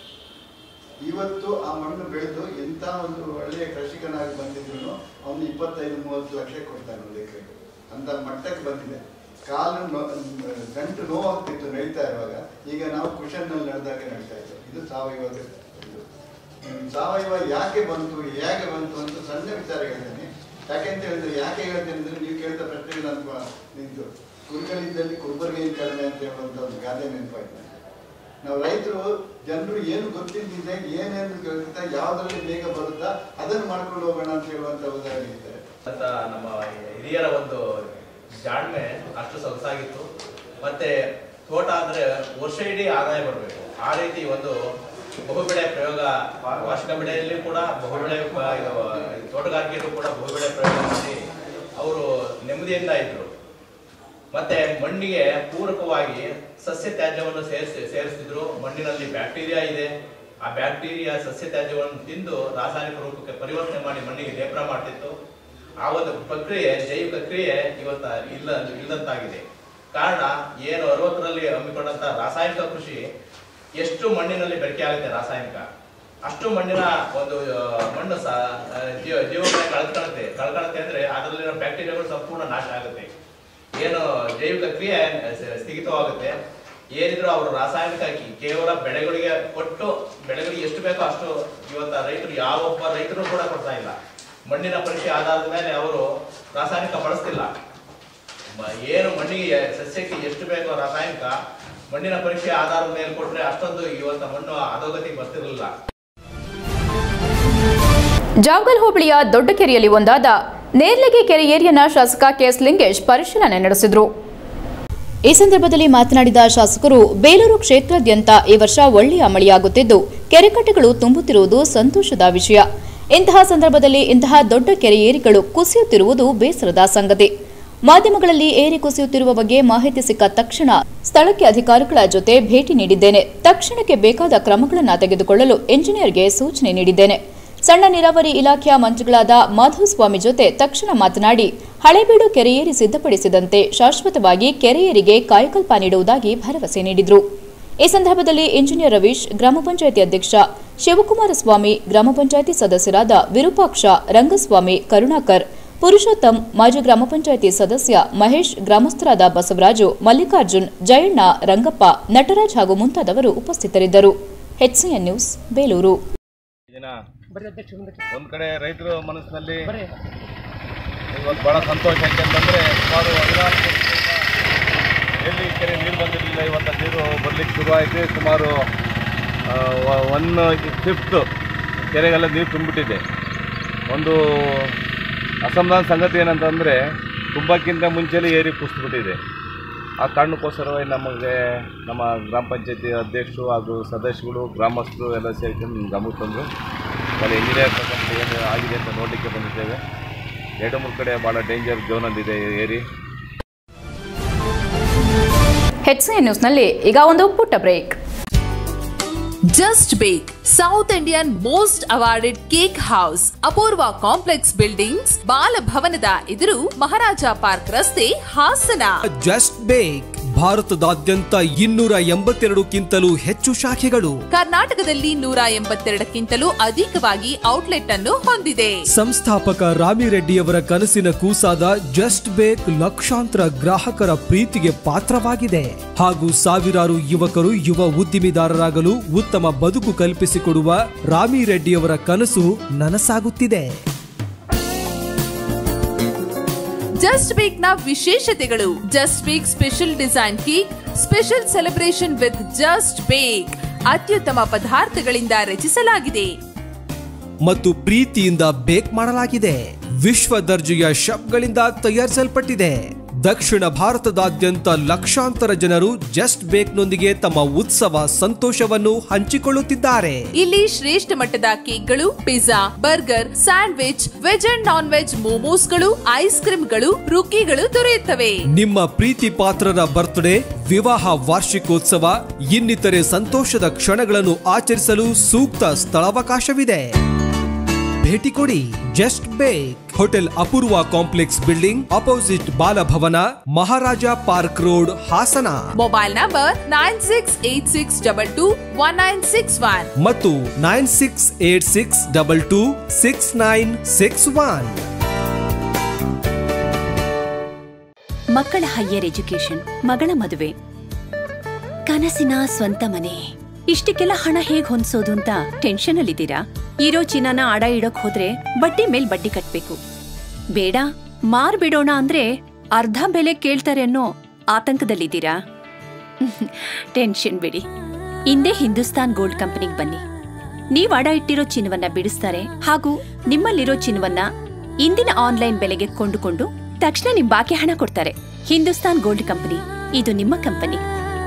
ಇವತ್ತು ಆ ಮಣ್ಣು ಬೆಳೆದು ಎಂಥ ಒಂದು ಒಳ್ಳೆಯ ಕೃಷಿಕನಾಗಿ ಬಂದಿದ್ರು ಅವನು ಇಪ್ಪತ್ತೈದು ಮೂವತ್ತು ಲಕ್ಷ ಕೊಡ್ತಾನೆ ಒಂದು ಎಕರೆಗೆ ಅಂತ ಮಟ್ಟಕ್ಕೆ ಬಂದಿದೆ ಕಾಲು ನೋ- ಗಂಟು ನೋವಾಗ್ತಿತ್ತು ನಡೀತಾ ಇರುವಾಗ ಈಗ ನಾವು ಕುಶನ್ನಲ್ಲಿ ನಡೆದಾಗ ನಡೀತಾ ಇದ್ದೇವೆ ಇದು ಸಾವಯವ ಇದು. ಹ್ಮ್, ಸಾವಯವ ಯಾಕೆ ಬಂತು ಹೇಗೆ ಬಂತು ಅಂತ ಸಣ್ಣ ವಿಚಾರ ಹೇಳ್ತೇನೆ ಯಾಕೆ ಅಂತ ಹೇಳಿದ್ರೆ ಯಾಕೆ ಹೇಳ್ತೇನೆ ಅಂದ್ರೆ ನೀವು ಕೇಳಿದ ಪ್ರಶ್ನೆಗೆ ನಾನು ಪ- ನಿಂತು ಕುರುಕಲಿದ್ದಲ್ಲಿ ಕುರುಬರಿಗೆ ಕಡಿಮೆ ಅಂತ ಹೇಳುವಂತ ಒಂದು ಗಾದೆ ನೆನಪಾಯ್ತು ನನಗೆ. ನಾವು ರೈತರು ಜನರು ಏನು ಗೊತ್ತಿದ್ದಿದೆ ಏನೇನು ಗೊತ್ತಾ ಯಾವ್ದ್ರಲ್ಲಿ ಬೇಗ ಬರುತ್ತಾ ಅದನ್ನು ಮಾಡ್ಕೊಂಡು ಹೋಗೋಣ ಅಂತ ಹೇಳುವಂತ ಉದಾಹರಣೆ ಇದ್ದಾರೆ ಅಂತ ನಮ್ಮ ಹಿರಿಯರ ಒಂದು ಜಾಣ್ಮೆ ಅಷ್ಟು ಸೊಗಸಾಗಿತ್ತು ಮತ್ತೆ ತೋಟ ಅಂದ್ರೆ ವರ್ಷ ಇಡೀ ಆದಾಯ ಬರಬೇಕು ಆ ರೀತಿ ಒಂದು ಬಹುಬೆಳೆ ಪ್ರಯೋಗ ವಾರ್ಷಿಕ ಬೆಳೆಯಲ್ಲಿ ಕೂಡ ಬಹುಬೆಳೆ ಪ- ಇದು ತೋಟಗಾರಿಕೆಯಲ್ಲೂ ಕೂಡ ಬಹುಬೆಳೆ ಪ್ರಯೋಗ ಮಾಡಿ ಅವರು ನೆಮ್ಮದಿಯಿಂದ ಇದ್ರು ಮತ್ತೆ ಮಣ್ಣಿಗೆ ಪೂರಕವಾಗಿ ಸಸ್ಯ ತ್ಯಾಜ್ಯವನ್ನು ಸೇರಿಸಿ ಸೇರಿಸ್ತಿದ್ರು ಮಣ್ಣಿನಲ್ಲಿ ಬ್ಯಾಕ್ಟೀರಿಯಾ ಇದೆ ಆ ಬ್ಯಾಕ್ಟೀರಿಯಾ ಸಸ್ಯ ತ್ಯಾಜ್ಯಗಳನ್ನು ತಿಂದು ರಾಸಾಯನಿಕ ರೂಪಕ್ಕೆ ಪರಿವರ್ತನೆ ಮಾಡಿ ಮಣ್ಣಿಗೆ ಲೇಪನ ಮಾಡ್ತಿತ್ತು ಆ ಒಂದು ಪ್ರಕ್ರಿಯೆ ಜೈವಿಕ ಕ್ರಿಯೆ ಇವತ್ತ ಇಲ್ಲ ಇಲ್ಲದಂತಾಗಿದೆ ಕಾರಣ ಏನು ಅರವತ್ತರಲ್ಲಿ ಹಮ್ಮಿಕೊಂಡಂತ ರಾಸಾಯನಿಕ ಕೃಷಿ ಎಷ್ಟು ಮಣ್ಣಿನಲ್ಲಿ ಬೆಳಕೆ ಆಗುತ್ತೆ ರಾಸಾಯನಿಕ ಅಷ್ಟು ಮಣ್ಣಿನ ಒಂದು ಆ, ಮಣ್ಣು ಸಹ ಆ, ಜೀವ ಜೀವನ ಕಳ್ಕೊಳುತ್ತೆ ಕಳ್ಕೊಳುತ್ತೆ ಅಂದ್ರೆ ಅದರಲ್ಲಿರೋ ಬ್ಯಾಕ್ಟೀರಿಯಾಗಳು ಸಂಪೂರ್ಣ ನಾಶ ಆಗುತ್ತೆ ಏನು ಜೈವಿಕ ಕ್ರಿಯೆ ಸ- ಸ್ಥಗಿತವಾಗುತ್ತೆ ಏನಿದ್ರು ಅವರು ರಾಸಾಯನಿಕ ಹಾಕಿ ಕೇವಲ ಬೆಳೆಗಳಿಗೆ ಕೊಟ್ಟು ಬೆಳೆಗಳಿಗೆ ಎಷ್ಟು ಬೇಕೋ ಅಷ್ಟು ಇವತ್ತ ರೈತರು ಯಾವೊಬ್ಬ ರೈತರು ಕೂಡ ಕೊಡ್ತಾ ಇಲ್ಲ ಮಣ್ಣಿನ ಪರೀಕ್ಷೆ ಆಧಾರದ ಮೇಲೆ ಅವರು ರಾಸಾಯನಿಕ ಬಳಸ್ತಿಲ್ಲ ಮ- ಏನು ಮಣ್ಣಿಗೆ ಸಸ್ಯಕ್ಕೆ ಎಷ್ಟು ಬೇಕೋ ರಾಸಾಯನಿಕ ಮಣ್ಣಿನ ಪರೀಕ್ಷೆ ಆಧಾರದ ಮೇಲೆ ಕೊಟ್ರೆ ಅಷ್ಟೊಂದು ಇವತ್ತ ಮಣ್ಣು ಅಧೋಗತಿಗೆ ಬರ್ತಿರಲಿಲ್ಲ ಜಾವಗಲ್ ಹೋಬಳಿಯ ದೊಡ್ಡಕೆರೆಯಲ್ಲಿ ಒಂದಾದ ನೇರ್ಲಗಿ ಕೆರೆ ಏರಿಯನ ಶಾಸಕ ಕೆಎಸ್ ಲಿಂಗೇಶ್ ಪರಿಶೀಲನೆ ನಡೆಸಿದರು ಈ ಸಂದರ್ಭದಲ್ಲಿ ಮಾತನಾಡಿದ ಶಾಸಕರು ಬೇಲೂರು ಕ್ಷೇತ್ರಾದ್ಯಂತ ಈ ವರ್ಷ ಒಳ್ಳೆಯ ಮಳೆಯಾಗುತ್ತಿದ್ದು ಕೆರೆಕಟ್ಟೆಗಳು ತುಂಬುತ್ತಿರುವುದು ಸಂತೋಷದ ವಿಷಯ ಇಂತಹ ಸಂದರ್ಭದಲ್ಲಿ ಇಂತಹ ದೊಡ್ಡ ಕೆರೆ ಏರಿಗಳು ಕುಸಿಯುತ್ತಿರುವುದು ಬೇಸರದ ಸಂಗತಿ ಮಾಧ್ಯಮಗಳಲ್ಲಿ ಏರಿ ಕುಸಿಯುತ್ತಿರುವ ಬಗ್ಗೆ ಮಾಹಿತಿ ಸಿಕ್ಕ ತಕ್ಷಣ ಸ್ಥಳಕ್ಕೆ ಅಧಿಕಾರಿಗಳ ಜೊತೆ ಭೇಟಿ ನೀಡಿದ್ದೇನೆ ತಕ್ಷಣಕ್ಕೆ ಬೇಕಾದ ಕ್ರಮಗಳನ್ನು ತೆಗೆದುಕೊಳ್ಳಲು ಎಂಜಿನಿಯರ್ಗೆ ಸೂಚನೆ ನೀಡಿದ್ದೇನೆ ಸಣ್ಣ ನೀರಾವರಿ ಇಲಾಖೆಯ ಮಂತ್ರಿಗಳಾದ ಮಾಧವಸ್ವಾಮಿ ಜೊತೆ ತಕ್ಷಣ ಮಾತನಾಡಿ ಹಳೇಬೀಡು ಕೆರೆಯೇರಿ ಸಿದ್ಧಪಡಿಸಿದಂತೆ ಶಾಶ್ವತವಾಗಿ ಕೆರೆಯೇರಿಗೆ ಕಾಯಕಲ್ಪ ನೀಡುವುದಾಗಿ ಭರವಸೆ ನೀಡಿದರು ಈ ಸಂದರ್ಭದಲ್ಲಿ ಇಂಜಿನಿಯರ್ ರವೀಶ್ ಗ್ರಾಮ ಪಂಚಾಯಿತಿ ಅಧ್ಯಕ್ಷ ಶಿವಕುಮಾರ ಸ್ವಾಮಿ ಗ್ರಾಮ ಪಂಚಾಯಿತಿ ಸದಸ್ಯರಾದ ವಿರೂಪಾಕ್ಷ ರಂಗಸ್ವಾಮಿ ಕರುಣಾಕರ್ ಪುರುಷೋತ್ತಮ್ ಮಾಜಿ ಗ್ರಾಮ ಪಂಚಾಯಿತಿ ಸದಸ್ಯ ಮಹೇಶ್ ಗ್ರಾಮಸ್ಥರಾದ ಬಸವರಾಜು ಮಲ್ಲಿಕಾರ್ಜುನ್ ಜಯಣ್ಣ ರಂಗಪ್ಪ ನಟರಾಜ್ ಹಾಗೂ ಮುಂತಾದವರು ಉಪಸ್ಥಿತರಿದ್ದರು ಎಚ್ಸಿಎನ್ ನ್ಯೂಸ್ ಬೇಲೂರು ದಿನ ಒಂದ್ ಕಡೆ ರೈತರ ಮನಸ್ಸಿನಲ್ಲಿ ಇವತ್ತು ಬಹಳ ಸಂತೋಷ ಯಾಕೆಂತಂದ್ರೆ ಸುಮಾರು ಹದಿನಾಲ್ಕು ವರ್ಷದಿಂದ ಎಲ್ಲಿ ಕೆರೆ ನೀರು ಬಂದಿರಲಿಲ್ಲ ಇವತ್ತು ನೀರು ಬರ್ಲಿಕ್ಕೆ ಶುರುವಾಯಿತು ಸುಮಾರು ಒನ್ ಫಿಫ್ತ್ ಕೆರೆಗೆಲ್ಲ ನೀರು ತುಂಬಿಟ್ಟಿದೆ ಒಂದು ಅಸಮಾಧಾನ ಸಂಗತಿ ಏನಂತಂದರೆ ತುಂಬಕ್ಕಿಂತ ಮುಂಚೆಲೇ ಏರಿ ಕುಸಿದ್ಬಿಟ್ಟಿದೆ ಆ ಕಾರಣಕ್ಕೋಸ್ಕರವಾಗಿ ನಮಗೆ ನಮ್ಮ ಗ್ರಾಮ ಪಂಚಾಯತಿ ಅಧ್ಯಕ್ಷರು ಹಾಗೂ ಸದಸ್ಯಗಳು ಗ್ರಾಮಸ್ಥರು ಎಲ್ಲ ಸೇರ್ಕೊಂಡು ನಮ್ಮ ಗಮನಕ್ಕೆ ತಂದರು ಅಲ್ಲಿ ಇಂಜಿನಿಯರ್ ತಗೊಂಡು ಏನು ಆಗಿದೆ ಅಂತ ನೋಡಲಿಕ್ಕೆ ಬಂದಿದ್ದೇವೆ ಎರಡು ಮೂರು ಕಡೆ ಭಾಳ ಡೇಂಜರ್ ಝೋನಲ್ಲಿದೆ ಈ ಏರಿ ಎಚ್ಸಿಎನ್ ನ್ಯೂಸ್ನಲ್ಲಿ ಈಗ ಒಂದು ಪುಟ್ಟ break just bake south Indian most awarded cake house Apoorva complex buildings ಬಾಲಭವನದ ಎದುರು ಮಹಾರಾಜ ಪಾರ್ಕ್ ರಸ್ತೆ ಹಾಸನ ಜಸ್ಟ್ ಬೇಕ್ ಭಾರತದಾದ್ಯಂತ ಇನ್ನೂರ ಎಂಬತ್ತೆರಡುಕ್ಕಿಂತಲೂ ಹೆಚ್ಚು ಶಾಖೆಗಳು ಕರ್ನಾಟಕದಲ್ಲಿ ನೂರ ಎಂಬತ್ತೆರಡಕ್ಕಿಂತಲೂ ಅಧಿಕವಾಗಿ ಔಟ್ಲೆಟ್ ಅನ್ನು ಹೊಂದಿದೆ ಸಂಸ್ಥಾಪಕ ರಾಮಿರೆಡ್ಡಿಯವರ ಕನಸಿನ ಕೂಸಾದ ಜಸ್ಟ್ ಬೇಕ್ ಲಕ್ಷಾಂತರ ಗ್ರಾಹಕರ ಪ್ರೀತಿಗೆ ಪಾತ್ರವಾಗಿದೆ ಹಾಗೂ ಸಾವಿರಾರು ಯುವಕರು ಯುವ ಉದ್ದಿಮೆದಾರರಾಗಲು ಉತ್ತಮ ಬದುಕು ಕಲ್ಪಿಸಿಕೊಡುವ ರಾಮಿರೆಡ್ಡಿಯವರ ಕನಸು ನನಸಾಗುತ್ತಿದೆ ಜಸ್ಟ್ ಬೇಕ್ ನ ವಿಶೇಷತೆಗಳು just bake special design cake special celebration with just bake ಅತ್ಯುತ್ತಮ ಪದಾರ್ಥಗಳಿಂದ ರಚಿಸಲಾಗಿದೆ ಮತ್ತು ಪ್ರೀತಿಯಿಂದ ಬೇಕ್ ಮಾಡಲಾಗಿದೆ ವಿಶ್ವ ದರ್ಜೆಯ ಶಬ್ಗಳಿಂದ ತಯಾರಿಸಲ್ಪಟ್ಟಿದೆ ದಕ್ಷಿಣ ಭಾರತದಾದ್ಯಂತ ಲಕ್ಷಾಂತರ ಜನರು ಜಸ್ಟ್ ಬೇಕ್ನೊಂದಿಗೆ ತಮ್ಮ ಉತ್ಸವ ಸಂತೋಷವನ್ನು ಹಂಚಿಕೊಳ್ಳುತ್ತಿದ್ದಾರೆ ಇಲ್ಲಿ ಶ್ರೇಷ್ಠ ಮಟ್ಟದ ಕೇಕ್ಗಳು pizza burger sandwich veg and non veg ಮೋಮೋಸ್ಗಳು ಐಸ್ ಕ್ರೀಮ್ಗಳು ರುಕ್ಕಿಗಳು ದೊರೆಯುತ್ತವೆ ನಿಮ್ಮ ಪ್ರೀತಿ ಪಾತ್ರರ ಬರ್ತ್ಡೇ ವಿವಾಹ ವಾರ್ಷಿಕೋತ್ಸವ ಇನ್ನಿತರೆ ಸಂತೋಷದ ಕ್ಷಣಗಳನ್ನು ಆಚರಿಸಲು ಸೂಕ್ತ ಸ್ಥಳಾವಕಾಶವಿದೆ ಭೇಟಿ ಕೊಡಿ just bake hotel Apoorva complex building opposite Balabhavan Maharaja park road Hassan mobile number nine six eight six double two one nine six one ಮತ್ತು nine six eight six double two six nine six one ಮಕ್ಕಳ ಹೈಯರ್ ಎಜುಕೇಶನ್ ಮಗಳ ಮದುವೆ ಕನಸಿನ ಸ್ವಂತ ಮನೆ ಇಷ್ಟಕ್ಕೆಲ್ಲ ಹಣ ಹೇಗ್ ಹೊಂದ್ಸೋದು ಅಂತ ಟೆನ್ಷನ್ ಅಲ್ಲಿದ್ದೀರಾ ಇರೋ ಚಿನ್ನನ ಅಡ ಇಡೋಕ್ ಹೋದ್ರೆ ಬಡ್ಡಿ ಮೇಲ್ ಬಡ್ಡಿ ಕಟ್ಬೇಕು ಬೇಡ ಮಾರ್ಬಿಡೋಣ ಅಂದ್ರೆ ಅರ್ಧ ಬೆಲೆ ಕೇಳ್ತಾರೆ ಅನ್ನೋ ಆತಂಕದಲ್ಲಿದ್ದೀರಾ ಟೆನ್ಷನ್ ಬಿಡಿ ಹಿಂದೆ ಹಿಂದೂಸ್ತಾನ್ ಗೋಲ್ಡ್ ಕಂಪನಿಗೆ ಬನ್ನಿ ನೀವ್ ಅಡ ಇಟ್ಟಿರೋ ಚಿನ್ನವನ್ನ ಬಿಡಿಸ್ತಾರೆ ಹಾಗೂ ನಿಮ್ಮಲ್ಲಿರೋ ಚಿನ್ನವನ್ನ ಇಂದಿನ ಆನ್ಲೈನ್ ಬೆಲೆಗೆ ಕೊಂಡುಕೊಂಡು ತಕ್ಷಣ ನಿಮ್ ಬಾಕಿ ಹಣ ಕೊಡ್ತಾರೆ ಹಿಂದೂಸ್ತಾನ್ ಗೋಲ್ಡ್ ಕಂಪನಿ ಇದು ನಿಮ್ಮ company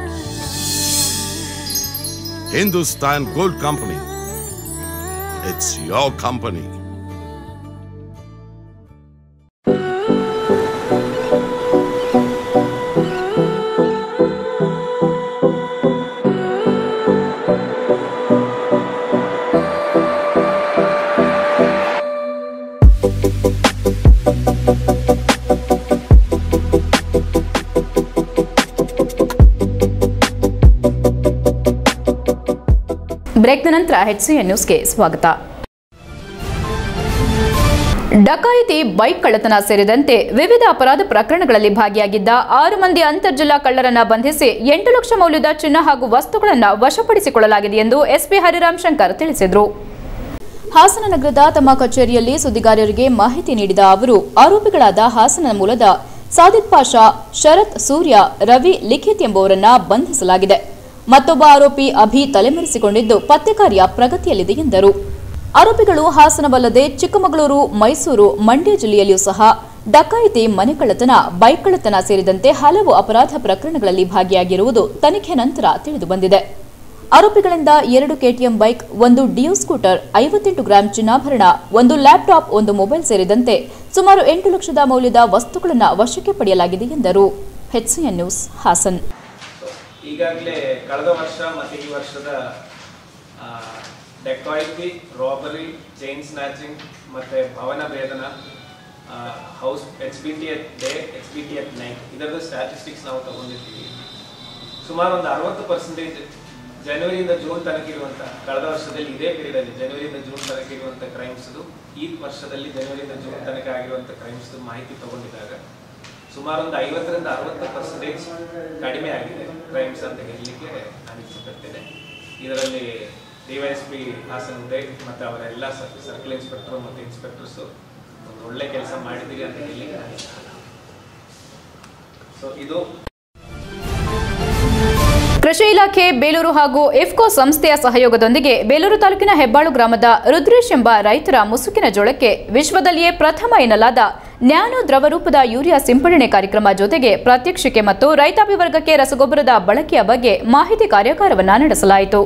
Hindustan Gold Company. It's your company. ಬ್ರೇಕ್ನ ನಂತರ ಎಚ್ಸಿಎನ್ ನ್ಯೂಸ್ಗೆ ಸ್ವಾಗತ ಡಕಾಯಿತಿ ಬೈಕ್ ಕಳ್ಳತನ ಸೇರಿದಂತೆ ವಿವಿಧ ಅಪರಾಧ ಪ್ರಕರಣಗಳಲ್ಲಿ ಭಾಗಿಯಾಗಿದ್ದ ಆರು ಮಂದಿ ಅಂತರ್ಜಿಲ್ಲಾ ಕಳ್ಳರನ್ನ ಬಂಧಿಸಿ ಎಂಟು ಲಕ್ಷ ಮೌಲ್ಯದ ಚಿನ್ನ ಹಾಗೂ ವಸ್ತುಗಳನ್ನು ವಶಪಡಿಸಿಕೊಳ್ಳಲಾಗಿದೆ ಎಂದು ಎಸ್ಪಿ ಹರಿರಾಮ್ ಶಂಕರ್ ತಿಳಿಸಿದರು ಹಾಸನ ನಗರದ ತಮ್ಮ ಕಚೇರಿಯಲ್ಲಿ ಸುದ್ದಿಗಾರರಿಗೆ ಮಾಹಿತಿ ನೀಡಿದ ಅವರು ಆರೋಪಿಗಳಾದ ಹಾಸನ ಮೂಲದ ಸಾದಿಕ್ ಪಾಷಾ ಶರತ್ ಸೂರ್ಯ ರವಿ ಲಿಖಿತ್ ಎಂಬುವರನ್ನ ಬಂಧಿಸಲಾಗಿದೆ ಮತ್ತೊಬ್ಬ ಆರೋಪಿ ಅಭಿ ತಲೆಮರೆಸಿಕೊಂಡಿದ್ದು ಪತ್ತೆ ಕಾರ್ಯ ಪ್ರಗತಿಯಲ್ಲಿದೆ ಎಂದರು ಆರೋಪಿಗಳು ಹಾಸನವಲ್ಲದೆ ಚಿಕ್ಕಮಗಳೂರು ಮೈಸೂರು ಮಂಡ್ಯ ಜಿಲ್ಲೆಯಲ್ಲಿಯೂ ಸಹ ಡಕಾಯಿತಿ ಮನೆ ಕಳ್ಳತನ ಬೈಕ್ ಕಳ್ಳತನ ಸೇರಿದಂತೆ ಹಲವು ಅಪರಾಧ ಪ್ರಕರಣಗಳಲ್ಲಿ ಭಾಗಿಯಾಗಿರುವುದು ತನಿಖೆ ನಂತರ ತಿಳಿದುಬಂದಿದೆ ಆರೋಪಿಗಳಿಂದ ಎರಡು ಕೆಟಿಎಂ ಬೈಕ್ ಒಂದು ಡಿಯೋ ಸ್ಕೂಟರ್ ಐವತ್ತೆಂಟು ಗ್ರಾಂ ಚಿನ್ನಾಭರಣ ಒಂದು ಲ್ಯಾಪ್ಟಾಪ್ ಒಂದು ಮೊಬೈಲ್ ಸೇರಿದಂತೆ ಸುಮಾರು ಎಂಟು ಲಕ್ಷದ ಮೌಲ್ಯದ ವಸ್ತುಗಳನ್ನು ವಶಕ್ಕೆ ಪಡೆಯಲಾಗಿದೆ ಎಂದರು ಎಚ್ಸಿಎನ್ ನ್ಯೂಸ್ ಹಾಸನ್ ಈಗಾಗಲೇ ಕಳೆದ ವರ್ಷ ಮತ್ತು ಈ ವರ್ಷದ ಡೆಕಾಯಿಟಿ ರಾಬರಿ ಚೈನ್ ಸ್ನ್ಯಾಚಿಂಗ್ ಮತ್ತು ಭವನ ಭೇದನ house H B T at day H B T at night ಇದರದ್ದು ಸ್ಟ್ಯಾಟಿಸ್ಟಿಕ್ಸ್ ನಾವು ತಗೊಂಡಿರ್ತೀವಿ ಸುಮಾರು ಒಂದು ಅರವತ್ತು ಪರ್ಸೆಂಟೇಜ್ ಜನವರಿಯಿಂದ ಜೂನ್ ತನಕ ಇರುವಂಥ ಕಳೆದ ವರ್ಷದಲ್ಲಿ ಇದೇ ಪೀರಿಯಡಲ್ಲಿ ಜನವರಿಯಿಂದ ಜೂನ್ ತನಕ ಇರುವಂಥ ಕ್ರೈಮ್ಸ್ದು ಈ ವರ್ಷದಲ್ಲಿ ಜನವರಿಯಿಂದ ಜೂನ್ ತನಕ ಆಗಿರುವಂಥ ಕ್ರೈಮ್ಸ್ದು ಮಾಹಿತಿ ತಗೊಂಡಿದ್ದಾಗ ಸುಮಾರು ಒಂದು ಐವತ್ತರಿಂದ ಅರವತ್ತು ಪರ್ಸೆಂಟೇಜ್ ಕಡಿಮೆ ಆಗಿದೆ ಕ್ರೈಮ್ಸ್ ಅಂತ ಹೇಳಲಿಕ್ಕೆ ನಾನು ಇಷ್ಟಪಡ್ತೇನೆ ಇದರಲ್ಲಿ ಡಿವೈಎಸ್ಪಿ ಹಾಸನ ಉದಯ್ ಮತ್ತು ಅವರ ಎಲ್ಲ ಸರ್ಕಲ್ ಇನ್ಸ್ಪೆಕ್ಟರ್ ಮತ್ತು ಇನ್ಸ್ಪೆಕ್ಟರ್ಸು ಒಂದು ಒಳ್ಳೆ ಕೆಲಸ ಮಾಡಿದ್ದೀರಿ ಅಂತ ಹೇಳಲಿಕ್ಕೆ ನಾನು ಇಷ್ಟಪಡ್ತೇನೆ ಸೊ ಇದು ಕೃಷಿ ಇಲಾಖೆ ಬೇಲೂರು ಹಾಗೂ ಇಫ್ಕೋ ಸಂಸ್ಥೆಯ ಸಹಯೋಗದೊಂದಿಗೆ ಬೇಲೂರು ತಾಲೂಕಿನ ಹೆಬ್ಬಾಳು ಗ್ರಾಮದ ರುದ್ರೇಶ್ ಎಂಬ ರೈತರ ಮುಸುಕಿನ ಜೋಳಕ್ಕೆ ವಿಶ್ವದಲ್ಲಿಯೇ ಪ್ರಥಮ ಎನ್ನಲಾದ ನ್ಯಾನೋ ದ್ರವರೂಪದ ಯೂರಿಯಾ ಸಿಂಪಡಣೆ ಕಾರ್ಯಕ್ರಮ ಜೊತೆಗೆ ಪ್ರಾತ್ಯಕ್ಷಿಕೆ ಮತ್ತು ರೈತಾಪಿ ವರ್ಗಕ್ಕೆ ರಸಗೊಬ್ಬರದ ಬಳಕೆಯ ಬಗ್ಗೆ ಮಾಹಿತಿ ಕಾರ್ಯಾಗಾರವನ್ನು ನಡೆಸಲಾಯಿತು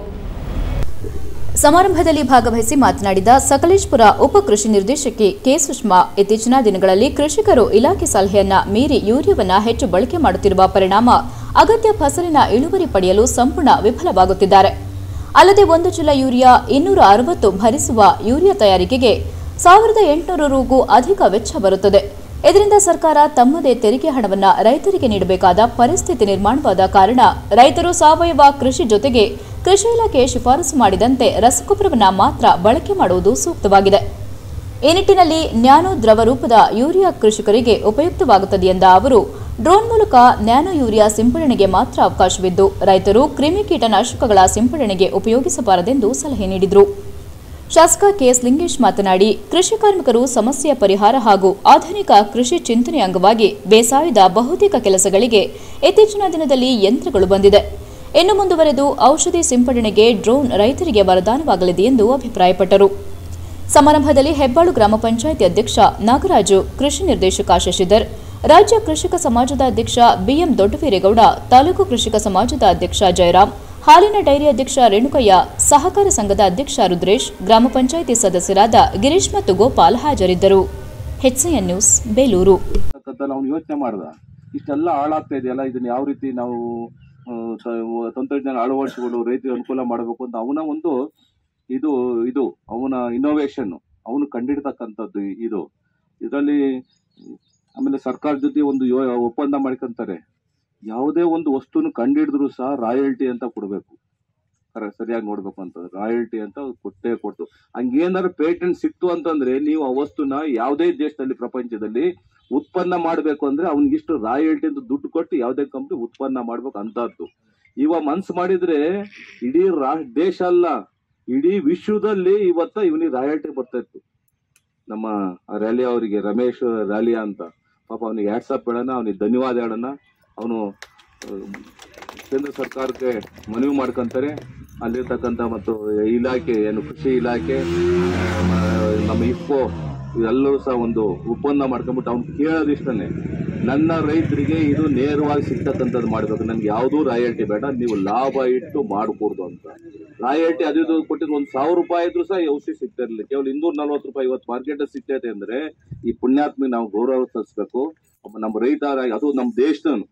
ಸಮಾರಂಭದಲ್ಲಿ ಭಾಗವಹಿಸಿ ಮಾತನಾಡಿದ ಸಕಲೇಶ್ಪುರ ಉಪ ಕೃಷಿ ನಿರ್ದೇಶಕಿ ಕೆ ಸುಷ್ಮಾ ಇತ್ತೀಚಿನ ದಿನಗಳಲ್ಲಿ ಕೃಷಿಕರು ಇಲಾಖೆ ಸಲಹೆಯನ್ನ ಮೀರಿ ಯೂರಿಯಾವನ್ನ ಹೆಚ್ಚು ಬಳಕೆ ಮಾಡುತ್ತಿರುವ ಪರಿಣಾಮ ಅಗತ್ಯ ಫಸಲಿನ ಇಳುವರಿ ಪಡೆಯಲು ಸಂಪೂರ್ಣ ವಿಫಲವಾಗುತ್ತಿದ್ದಾರೆ ಅಲ್ಲದೆ ಒಂದು ಚೀಲ ಯೂರಿಯಾ ಇನ್ನೂರ ಅರವತ್ತು ಭರಿಸುವ ಯೂರಿಯಾ ತಯಾರಿಕೆಗೆ ಸಾವಿರದ ಎಂಟುನೂರು ರುಗೂ ಅಧಿಕ ವೆಚ್ಚ ಬರುತ್ತದೆ ಇದರಿಂದ ಸರ್ಕಾರ ತಮ್ಮದೇ ತೆರಿಗೆ ಹಣವನ್ನು ರೈತರಿಗೆ ನೀಡಬೇಕಾದ ಪರಿಸ್ಥಿತಿ ನಿರ್ಮಾಣವಾದ ಕಾರಣ ರೈತರು ಸಾವಯವ ಕೃಷಿ ಜೊತೆಗೆ ಕೃಷಿ ಇಲಾಖೆ ಶಿಫಾರಸು ಮಾಡಿದಂತೆ ರಸಗೊಬ್ಬರವನ್ನು ಮಾತ್ರ ಬಳಕೆ ಮಾಡುವುದು ಸೂಕ್ತವಾಗಿದೆ ಈ ನಿಟ್ಟಿನಲ್ಲಿ ನ್ಯಾನೋ ದ್ರವ ರೂಪದ ಯೂರಿಯಾ ಕೃಷಿಕರಿಗೆ ಉಪಯುಕ್ತವಾಗುತ್ತದೆ ಎಂದ ಅವರು ಡ್ರೋನ್ ಮೂಲಕ ನ್ಯಾನೋ ಯೂರಿಯಾ ಸಿಂಪಡಣೆಗೆ ಮಾತ್ರ ಅವಕಾಶವಿದ್ದು ರೈತರು ಕ್ರಿಮಿ ಕೀಟನಾಶಕಗಳ ಸಿಂಪಡಣೆಗೆ ಉಪಯೋಗಿಸಬಾರದೆಂದು ಸಲಹೆ ನೀಡಿದರು ಶಾಸಕ ಕೆಎಸ್ ಲಿಂಗೇಶ್ ಮಾತನಾಡಿ ಕೃಷಿ ಕಾರ್ಮಿಕರು ಸಮಸ್ಯೆಯ ಪರಿಹಾರ ಹಾಗೂ ಆಧುನಿಕ ಕೃಷಿ ಚಿಂತನೆ ಅಂಗವಾಗಿ ಬೇಸಾಯದ ಬಹುತೇಕ ಕೆಲಸಗಳಿಗೆ ಇತ್ತೀಚಿನ ದಿನದಲ್ಲಿ ಯಂತ್ರಗಳು ಬಂದಿದೆ ಇನ್ನು ಮುಂದುವರೆದು ಔಷಧಿ ಸಿಂಪಡಣೆಗೆ ಡ್ರೋನ್ ರೈತರಿಗೆ ವರದಾನವಾಗಲಿದೆ ಎಂದು ಅಭಿಪ್ರಾಯಪಟ್ಟರು ಸಮಾರಂಭದಲ್ಲಿ ಹೆಬ್ಬಾಳು ಗ್ರಾಮ ಪಂಚಾಯಿತಿ ಅಧ್ಯಕ್ಷ ನಾಗರಾಜು ಕೃಷಿ ನಿರ್ದೇಶಕ ಶಶಿಧರ್ ರಾಜ್ಯ ಕೃಷಿಕ ಸಮಾಜದ ಅಧ್ಯಕ್ಷ ಬಿಎಂ ದೊಡ್ಡವೀರೇಗೌಡ ತಾಲೂಕು ಕೃಷಿಕ ಸಮಾಜದ ಅಧ್ಯಕ್ಷ ಜಯರಾಮ್ ಹಾಲಿನ ಡೈರಿ ಅಧ್ಯಕ್ಷ ರೇಣುಕಯ್ಯ ಸಹಕಾರ ಸಂಘದ ಅಧ್ಯಕ್ಷ ರುದ್ರೇಶ್ ಗ್ರಾಮ ಪಂಚಾಯಿತಿ ಸದಸ್ಯರಾದ ಗಿರೀಶ್ ಮತ್ತು ಗೋಪಾಲ್ ಹಾಜರಿದ್ದರು ಹೆಚ್ಸಿಎನ್ ನ್ಯೂಸ್ ಬೇಲೂರು ನಾವು ಯೋಚನೆ ಮಾಡ್ದ ಇಷ್ಟೆಲ್ಲ ಹಾಳಾಗ್ತಾ ಇದೆಯಲ್ಲ ಇದನ್ನ ಯಾವ ರೀತಿ ನಾವು ಆ, ತ- ತಂತ್ರಜ್ಞಾನ ಅಳವಡಿಸಿಕೊಂಡು ರೈತರಿಗೆ ಅನುಕೂಲ ಮಾಡಬೇಕು ಅಂತ ಅವನ ಒಂದು ಇದು ಇದು ಅವನ ಇನೋವೇಷನ್ ಅವನು ಕಂಡಿಡ್ತಕ್ಕಂಥದ್ದು ಇದು ಇದರಲ್ಲಿ ಆಮೇಲೆ ಸರ್ಕಾರ ಜೊತೆ ಒಂದು ಯೋ ಒಪ್ಪಂದ ಮಾಡ್ಕೊಂತಾರೆ ಯಾವುದೇ ಒಂದು ವಸ್ತುನ ಕಂಡಿಡಿದ್ರು ಸಹ ರಾಯಲ್ಟಿ ಅಂತ ಕೊಡಬೇಕು ಸರಿಯಾಗಿ ನೋಡ್ಬೇಕು ಅಂತ ರಾಯಲ್ಟಿ ಅಂತ ಕೊಟ್ಟೇ ಕೊಟ್ಟು ಹಂಗೇನಾದ್ರು ಪೇಟೆಂಟ್ ಸಿಕ್ತು ಅಂತಂದ್ರೆ ನೀವು ಆ ವಸ್ತುನ ಯಾವುದೇ ದೇಶದಲ್ಲಿ ಪ್ರಪಂಚದಲ್ಲಿ ಉತ್ಪನ್ನ ಮಾಡಬೇಕು ಅಂದ್ರೆ ಅವ್ನಿಗಿಷ್ಟು ರಾಯಲ್ಟಿ ಅಂತ ದುಡ್ಡು ಕೊಟ್ಟು ಯಾವುದೇ ಕಂಪ್ನಿ ಉತ್ಪನ್ನ ಮಾಡ್ಬೇಕು ಅಂತದ್ದು ಇವ ಮನ್ಸು ಮಾಡಿದ್ರೆ ಇಡೀ ರಾ ದೇಶ ಅಲ್ಲ ಇಡೀ ವಿಶ್ವದಲ್ಲಿ ಇವತ್ತ ಇವನಿಗೆ ರಾಯಲ್ಟಿ ಬರ್ತಾ ಇತ್ತು ನಮ್ಮ ರ್ಯಾಲಿ ಅವರಿಗೆ ರಮೇಶ್ ರ್ಯಾಲಿಯಾ ಅಂತ ಪಾಪ ಅವನಿಗೆ ವಾಟ್ಸಪ್ ಹೇಳೋಣ ಅವನಿಗೆ ಧನ್ಯವಾದ ಹೇಳೋಣ ಅವನು ಕೇಂದ್ರ ಸರ್ಕಾರಕ್ಕೆ ಮನವಿ ಮಾಡ್ಕೊಂತಾರೆ ಅಲ್ಲಿರ್ತಕ್ಕಂಥ ಮತ್ತು ಇಲಾಖೆ ಏನು ಕೃಷಿ ಇಲಾಖೆ ಆ, ನಮ್ಮ ಇಫ್ಕೋ ಇವೆಲ್ಲರೂ ಸಹ ಒಂದು ಒಪ್ಪಂದ ಮಾಡ್ಕೊಂಡ್ಬಿಟ್ಟು ಅವ್ನು ಕೇಳೋದಿಷ್ಟನೇ ನನ್ನ ರೈತರಿಗೆ ಇದು ನೇರವಾಗಿ ಸಿಗ್ತಕ್ಕಂಥದ್ದು ಮಾಡ್ಬೇಕು ನನ್ಗೆ ಯಾವುದೂ ರಾಯಲ್ಟಿ ಬೇಡ ನೀವು ಲಾಭ ಇಟ್ಟು ಮಾಡಕೂಡ್ದು ಅಂತ ರಾಯಲ್ಟಿ ಅದು ಇದು ಕೊಟ್ಟಿದ್ದು ಒಂದು ಸಾವಿರ ರೂಪಾಯಿ ಇದ್ರೂ ಸಹ ಔಷಧಿ ಸಿಗ್ತಾ ಇರಲಿಲ್ಲ ಕೇವಲ ಇನ್ನೂರ ನಲ್ವತ್ತು ರೂಪಾಯಿ ಇವತ್ತು ಮಾರ್ಕೆಟ್ ಸಿಗ್ತೈತೆ ಅಂದ್ರೆ ಈ ಪುಣ್ಯಾತ್ಮಿ ನಾವು ಗೌರವ ಸಲ್ಲಿಸ್ಬೇಕು ಒಬ್ಬ ನಮ್ಮ ರೈತರಾಗಿ ಅದು ನಮ್ಮ ದೇಶದನು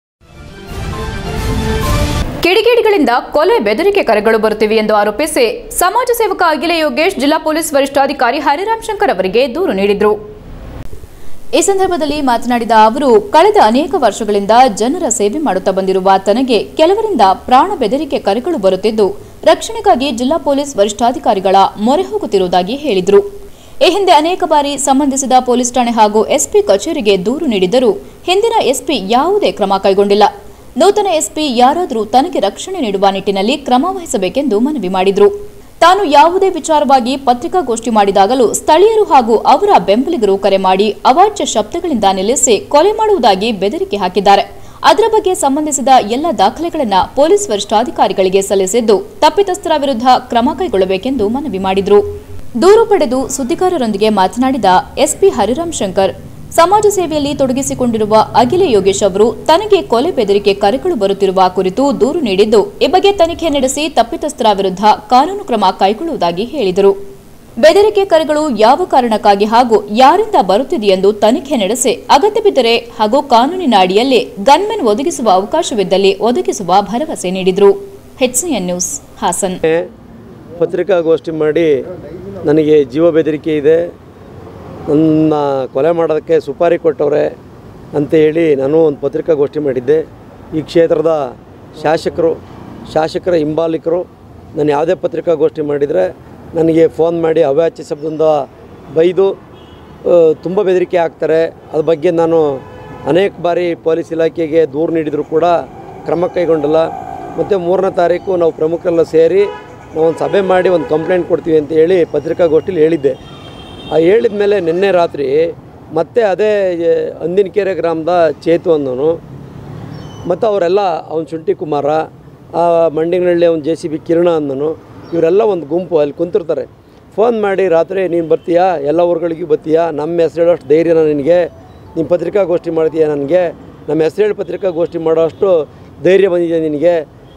ಕಿಡಿಗೇಡಿಗಳಿಂದ ಕೊಲೆ ಬೆದರಿಕೆ ಕರೆಗಳು ಬರುತ್ತಿವೆ ಎಂದು ಆರೋಪಿಸಿ ಸಮಾಜ ಸೇವಕ ಅಖಿಲ ಯೋಗೇಶ್ ಜಿಲ್ಲಾ ಪೊಲೀಸ್ ವರಿಷ್ಠಾಧಿಕಾರಿ ಹರಿರಾಮ್ ಶಂಕರ್ ಅವರಿಗೆ ದೂರು ನೀಡಿದರು ಈ ಸಂದರ್ಭದಲ್ಲಿ ಮಾತನಾಡಿದ ಅವರು ಕಳೆದ ಅನೇಕ ವರ್ಷಗಳಿಂದ ಜನರ ಸೇವೆ ಮಾಡುತ್ತಾ ಬಂದಿರುವ ತನಗೆ ಕೆಲವರಿಂದ ಪ್ರಾಣ ಬೆದರಿಕೆ ಕರೆಗಳು ಬರುತ್ತಿದ್ದು ರಕ್ಷಣೆಗಾಗಿ ಜಿಲ್ಲಾ ಪೊಲೀಸ್ ವರಿಷ್ಠಾಧಿಕಾರಿಗಳ ಮೊರೆ ಹೋಗುತ್ತಿರುವುದಾಗಿ ಹೇಳಿದರು ಈ ಹಿಂದೆ ಅನೇಕ ಬಾರಿ ಸಂಬಂಧಿಸಿದ ಪೊಲೀಸ್ ಠಾಣೆ ಹಾಗೂ ಎಸ್ಪಿ ಕಚೇರಿಗೆ ದೂರು ನೀಡಿದ್ದರೂ ಹಿಂದಿನ ಎಸ್ಪಿ ಯಾವುದೇ ಕ್ರಮ ಕೈಗೊಂಡಿಲ್ಲ ನೂತನ ಎಸ್ಪಿ ಯಾರಾದರೂ ತನಗೆ ರಕ್ಷಣೆ ನೀಡುವ ನಿಟ್ಟಿನಲ್ಲಿ ಕ್ರಮ ವಹಿಸಬೇಕೆಂದು ಮನವಿ ಮಾಡಿದರು ತಾನು ಯಾವುದೇ ವಿಚಾರವಾಗಿ ಪತ್ರಿಕಾಗೋಷ್ಠಿ ಮಾಡಿದಾಗಲೂ ಸ್ಥಳೀಯರು ಹಾಗೂ ಅವರ ಬೆಂಬಲಿಗರು ಕರೆ ಮಾಡಿ ಅವಾಚ್ಯ ಶಬ್ದಗಳಿಂದ ನಿಲ್ಲಿಸಿ ಕೊಲೆ ಮಾಡುವುದಾಗಿ ಬೆದರಿಕೆ ಹಾಕಿದ್ದಾರೆ ಅದರ ಬಗ್ಗೆ ಸಂಬಂಧಿಸಿದ ಎಲ್ಲ ದಾಖಲೆಗಳನ್ನು ಪೊಲೀಸ್ ವರಿಷ್ಠಾಧಿಕಾರಿಗಳಿಗೆ ಸಲ್ಲಿಸಿದ್ದು ತಪ್ಪಿತಸ್ಥರ ವಿರುದ್ಧ ಕ್ರಮ ಕೈಗೊಳ್ಳಬೇಕೆಂದು ಮನವಿ ಮಾಡಿದರು ದೂರು ಪಡೆದು ಸುದ್ದಿಗಾರರೊಂದಿಗೆ ಮಾತನಾಡಿದ ಎಸ್ಪಿ ಹರಿರಾಮ್ ಶಂಕರ್ ಸಮಾಜ ಸೇವೆಯಲ್ಲಿ ತೊಡಗಿಸಿಕೊಂಡಿರುವ ಅಖಿಲ ಯೋಗೇಶ್ ಅವರು ತನಗೆ ಕೊಲೆ ಬೆದರಿಕೆ ಕರೆಗಳು ಬರುತ್ತಿರುವ ಕುರಿತು ದೂರು ನೀಡಿದ್ದು ಈ ಬಗ್ಗೆ ತನಿಖೆ ನಡೆಸಿ ತಪ್ಪಿತಸ್ಥರ ವಿರುದ್ಧ ಕಾನೂನು ಕ್ರಮ ಕೈಗೊಳ್ಳುವುದಾಗಿ ಹೇಳಿದರು ಬೆದರಿಕೆ ಕರೆಗಳು ಯಾವ ಕಾರಣಕ್ಕಾಗಿ ಹಾಗೂ ಯಾರಿಂದ ಬರುತ್ತಿದೆಯೆಂದು ತನಿಖೆ ನಡೆಸಿ ಅಗತ್ಯ ಬಿದ್ದರೆ ಹಾಗೂ ಕಾನೂನಿನ ಅಡಿಯಲ್ಲಿ ಗನ್ಮೆನ್ ಒದಗಿಸುವ ಅವಕಾಶವಿದ್ದಲ್ಲಿ ಒದಗಿಸುವ ಭರವಸೆ ನೀಡಿದರು ಹೆಚ್ಸಿಎನ್ ನ್ಯೂಸ್ ಹಾಸನ್ ಪತ್ರಿಕಾಗೋಷ್ಠಿ ಮಾಡಿ ನನಗೆ ಜೀವ ಬೆದರಿಕೆ ಇದೆ ನನ್ನ ಕೊಲೆ ಮಾಡೋದಕ್ಕೆ ಸುಪಾರಿ ಕೊಟ್ಟವ್ರೆ ಅಂತ ಹೇಳಿ ನಾನು ಒಂದು ಪತ್ರಿಕಾಗೋಷ್ಠಿ ಮಾಡಿದ್ದೆ ಈ ಕ್ಷೇತ್ರದ ಶಾಸಕರು ಶಾಸಕರ ಹಿಂಬಾಲಿಕರು ನಾನು ಯಾವುದೇ ಪತ್ರಿಕಾಗೋಷ್ಠಿ ಮಾಡಿದರೆ ನನಗೆ ಫೋನ್ ಮಾಡಿ ಅವ್ಯಾಚ್ಯ ಶಬ್ದದಿಂದ ಬೈದು ತುಂಬ ಬೆದರಿಕೆ ಆಗ್ತಾರೆ ಅದ್ರ ಬಗ್ಗೆ ನಾನು ಅನೇಕ ಬಾರಿ ಪೊಲೀಸ್ ಇಲಾಖೆಗೆ ದೂರು ನೀಡಿದರೂ ಕೂಡ ಕ್ರಮ ಕೈಗೊಂಡಿಲ್ಲ ಮತ್ತು ಮೂರನೇ ತಾರೀಕು ನಾವು ಪ್ರಮುಖರೆಲ್ಲ ಸೇರಿ ನಾವು ಒಂದು ಸಭೆ ಮಾಡಿ ಒಂದು ಕಂಪ್ಲೇಂಟ್ ಕೊಡ್ತೀವಿ ಅಂತ ಹೇಳಿ ಪತ್ರಿಕಾಗೋಷ್ಠಿಲಿ ಹೇಳಿದ್ದೆ ಆ ಹೇಳಿದ ಮೇಲೆ ನಿನ್ನೆ ರಾತ್ರಿ ಮತ್ತೆ ಅದೇ ಎ, ಅಂದಿನಕೆರೆ ಗ್ರಾಮದ ಚೇತು ಅನ್ನೋನು ಮತ್ತು ಅವರೆಲ್ಲ ಅವನ ಶುಂಠಿ ಕುಮಾರ ಆ ಮಂಡಿನಹಳ್ಳಿ ಅವ್ನು ಜೆ ಸಿ ಬಿ ಕಿರಣ ಅನ್ನೋನು ಇವರೆಲ್ಲ ಒಂದು ಗುಂಪು ಅಲ್ಲಿ ಕುಂತಿರ್ತಾರೆ ಫೋನ್ ಮಾಡಿ ರಾತ್ರಿ ನೀನು ಬರ್ತೀಯಾ ಎಲ್ಲ ಊರುಗಳಿಗೂ ಬರ್ತೀಯಾ ನಮ್ಮ ಹೆಸರು ಹೇಳೋಷ್ಟು ಧೈರ್ಯನ ನಿನಗೆ ನೀನು ಪತ್ರಿಕಾಗೋಷ್ಠಿ ಮಾಡ್ತೀಯಾ ನನಗೆ ನಮ್ಮ ಹೆಸರು ಹೇಳಿ ಪತ್ರಿಕಾಗೋಷ್ಠಿ ಮಾಡೋಷ್ಟು ಧೈರ್ಯ ಬಂದಿದೆ ನಿನಗೆ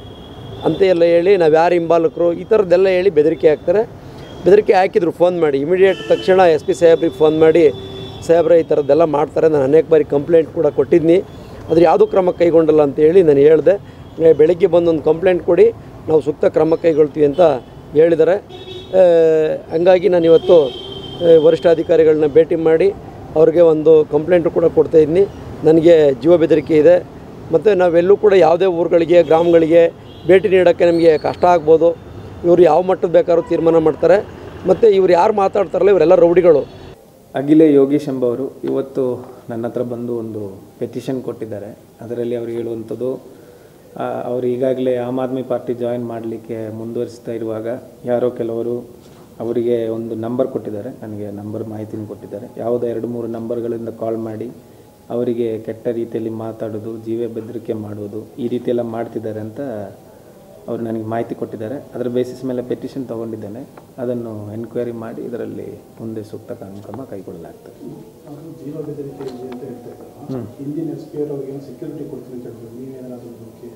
ಅಂತ ಎಲ್ಲ ಹೇಳಿ ನಾವು ಯಾರು ಹಿಂಬಾಲಕರು ಈ ಥರದ್ದೆಲ್ಲ ಹೇಳಿ ಬೆದರಿಕೆ ಹಾಕ್ತಾರೆ ಬೆದರಿಕೆ ಹಾಕಿದ್ರು ಫೋನ್ ಮಾಡಿ ಇಮಿಡಿಯೇಟ್ ತಕ್ಷಣ ಎಸ್ ಪಿ ಸಾಹೇಬ್ರಿಗೆ ಫೋನ್ ಮಾಡಿ ಸಾಹೇಬ್ರೆ ಈ ಥರದ್ದೆಲ್ಲ ಮಾಡ್ತಾರೆ ನಾನು ಅನೇಕ ಬಾರಿ ಕಂಪ್ಲೇಂಟ್ ಕೂಡ ಕೊಟ್ಟಿದ್ನಿ ಆದರೆ ಯಾವುದೂ ಕ್ರಮ ಕೈಗೊಂಡಲ್ಲ ಅಂತ ಹೇಳಿ ನಾನು ಹೇಳಿದೆ ಏ, ಬೆಳಗ್ಗೆ ಬಂದು ಒಂದು ಕಂಪ್ಲೇಂಟ್ ಕೊಡಿ ನಾವು ಸೂಕ್ತ ಕ್ರಮ ಕೈಗೊಳ್ತೀವಿ ಅಂತ ಹೇಳಿದ್ದಾರೆ ಆ, ಹಂಗಾಗಿ ನಾನು ಇವತ್ತು ಆ, ವರಿಷ್ಠಾಧಿಕಾರಿಗಳನ್ನ ಭೇಟಿ ಮಾಡಿ ಅವ್ರಿಗೆ ಒಂದು ಕಂಪ್ಲೇಂಟು ಕೂಡ ಕೊಡ್ತಾಯಿದ್ದೀನಿ ನನಗೆ ಜೀವ ಬೆದರಿಕೆ ಇದೆ ಮತ್ತು ನಾವೆಲ್ಲೂ ಕೂಡ ಯಾವುದೇ ಊರುಗಳಿಗೆ ಗ್ರಾಮಗಳಿಗೆ ಭೇಟಿ ನೀಡೋಕ್ಕೆ ನಮಗೆ ಕಷ್ಟ ಆಗ್ಬೋದು ಇವರು ಯಾವ ಮಟ್ಟದ ಬೇಕಾದ್ರೂ ತೀರ್ಮಾನ ಮಾಡ್ತಾರೆ ಮತ್ತು ಇವ್ರು ಯಾರು ಮಾತಾಡ್ತಾರಲ್ಲ ಇವರೆಲ್ಲ ರೌಡಿಗಳು ಅಗಿಲೆ ಯೋಗೀಶ್ ಎಂಬವರು ಇವತ್ತು ನನ್ನ ಹತ್ರ ಬಂದು ಒಂದು ಪೆಟಿಷನ್ ಕೊಟ್ಟಿದ್ದಾರೆ ಅದರಲ್ಲಿ ಅವರು ಹೇಳುವಂಥದ್ದು ಆ, ಅವರು ಈಗಾಗಲೇ ಆಮ್ ಆದ್ಮಿ ಪಾರ್ಟಿ ಜಾಯಿನ್ ಮಾಡಲಿಕ್ಕೆ ಮುಂದುವರಿಸ್ತಾ ಇರುವಾಗ ಯಾರೋ ಕೆಲವರು ಅವರಿಗೆ ಒಂದು ನಂಬರ್ ಕೊಟ್ಟಿದ್ದಾರೆ ನನಗೆ ನಂಬರ್ ಮಾಹಿತಿನ ಕೊಟ್ಟಿದ್ದಾರೆ ಯಾವುದೋ ಎರಡು ಮೂರು ನಂಬರ್ಗಳಿಂದ ಕಾಲ್ ಮಾಡಿ ಅವರಿಗೆ ಕೆಟ್ಟ ರೀತಿಯಲ್ಲಿ ಮಾತಾಡೋದು ಜೀವ ಬೆದರಿಕೆ ಮಾಡುವುದು ಈ ರೀತಿ ಎಲ್ಲ ಮಾಡ್ತಿದ್ದಾರೆ ಅಂತ ಅವರು ನನಗೆ ಮಾಹಿತಿ ಕೊಟ್ಟಿದ್ದಾರೆ ಅದರ ಬೇಸಿಸ್ ಮೇಲೆ ಪೆಟಿಷನ್ ತೊಗೊಂಡಿದ್ದೇನೆ ಅದನ್ನು ಎನ್ಕ್ವೈರಿ ಮಾಡಿ ಇದರಲ್ಲಿ ಮುಂದೆ ಸೂಕ್ತ ಕಾನೂನು ಕ್ರಮ ಕೈಗೊಳ್ಳಲಾಗ್ತದೆ ಜೀವ ಬೆದರಿಕೆ ಇದೆ ಅಂತ ಹೇಳ್ತಾರೆ ಹ್ಮ್. ಹಿಂದಿನ ಎಸ್ ಪಿ ಅವರಿಗೆ ಸೆಕ್ಯೂರಿಟಿ ಕೊಡ್ತೀನಿ ಅಂತ ಹೇಳಿದ್ರು ನೀವೇನಾದರೂ ಅದಕ್ಕೆ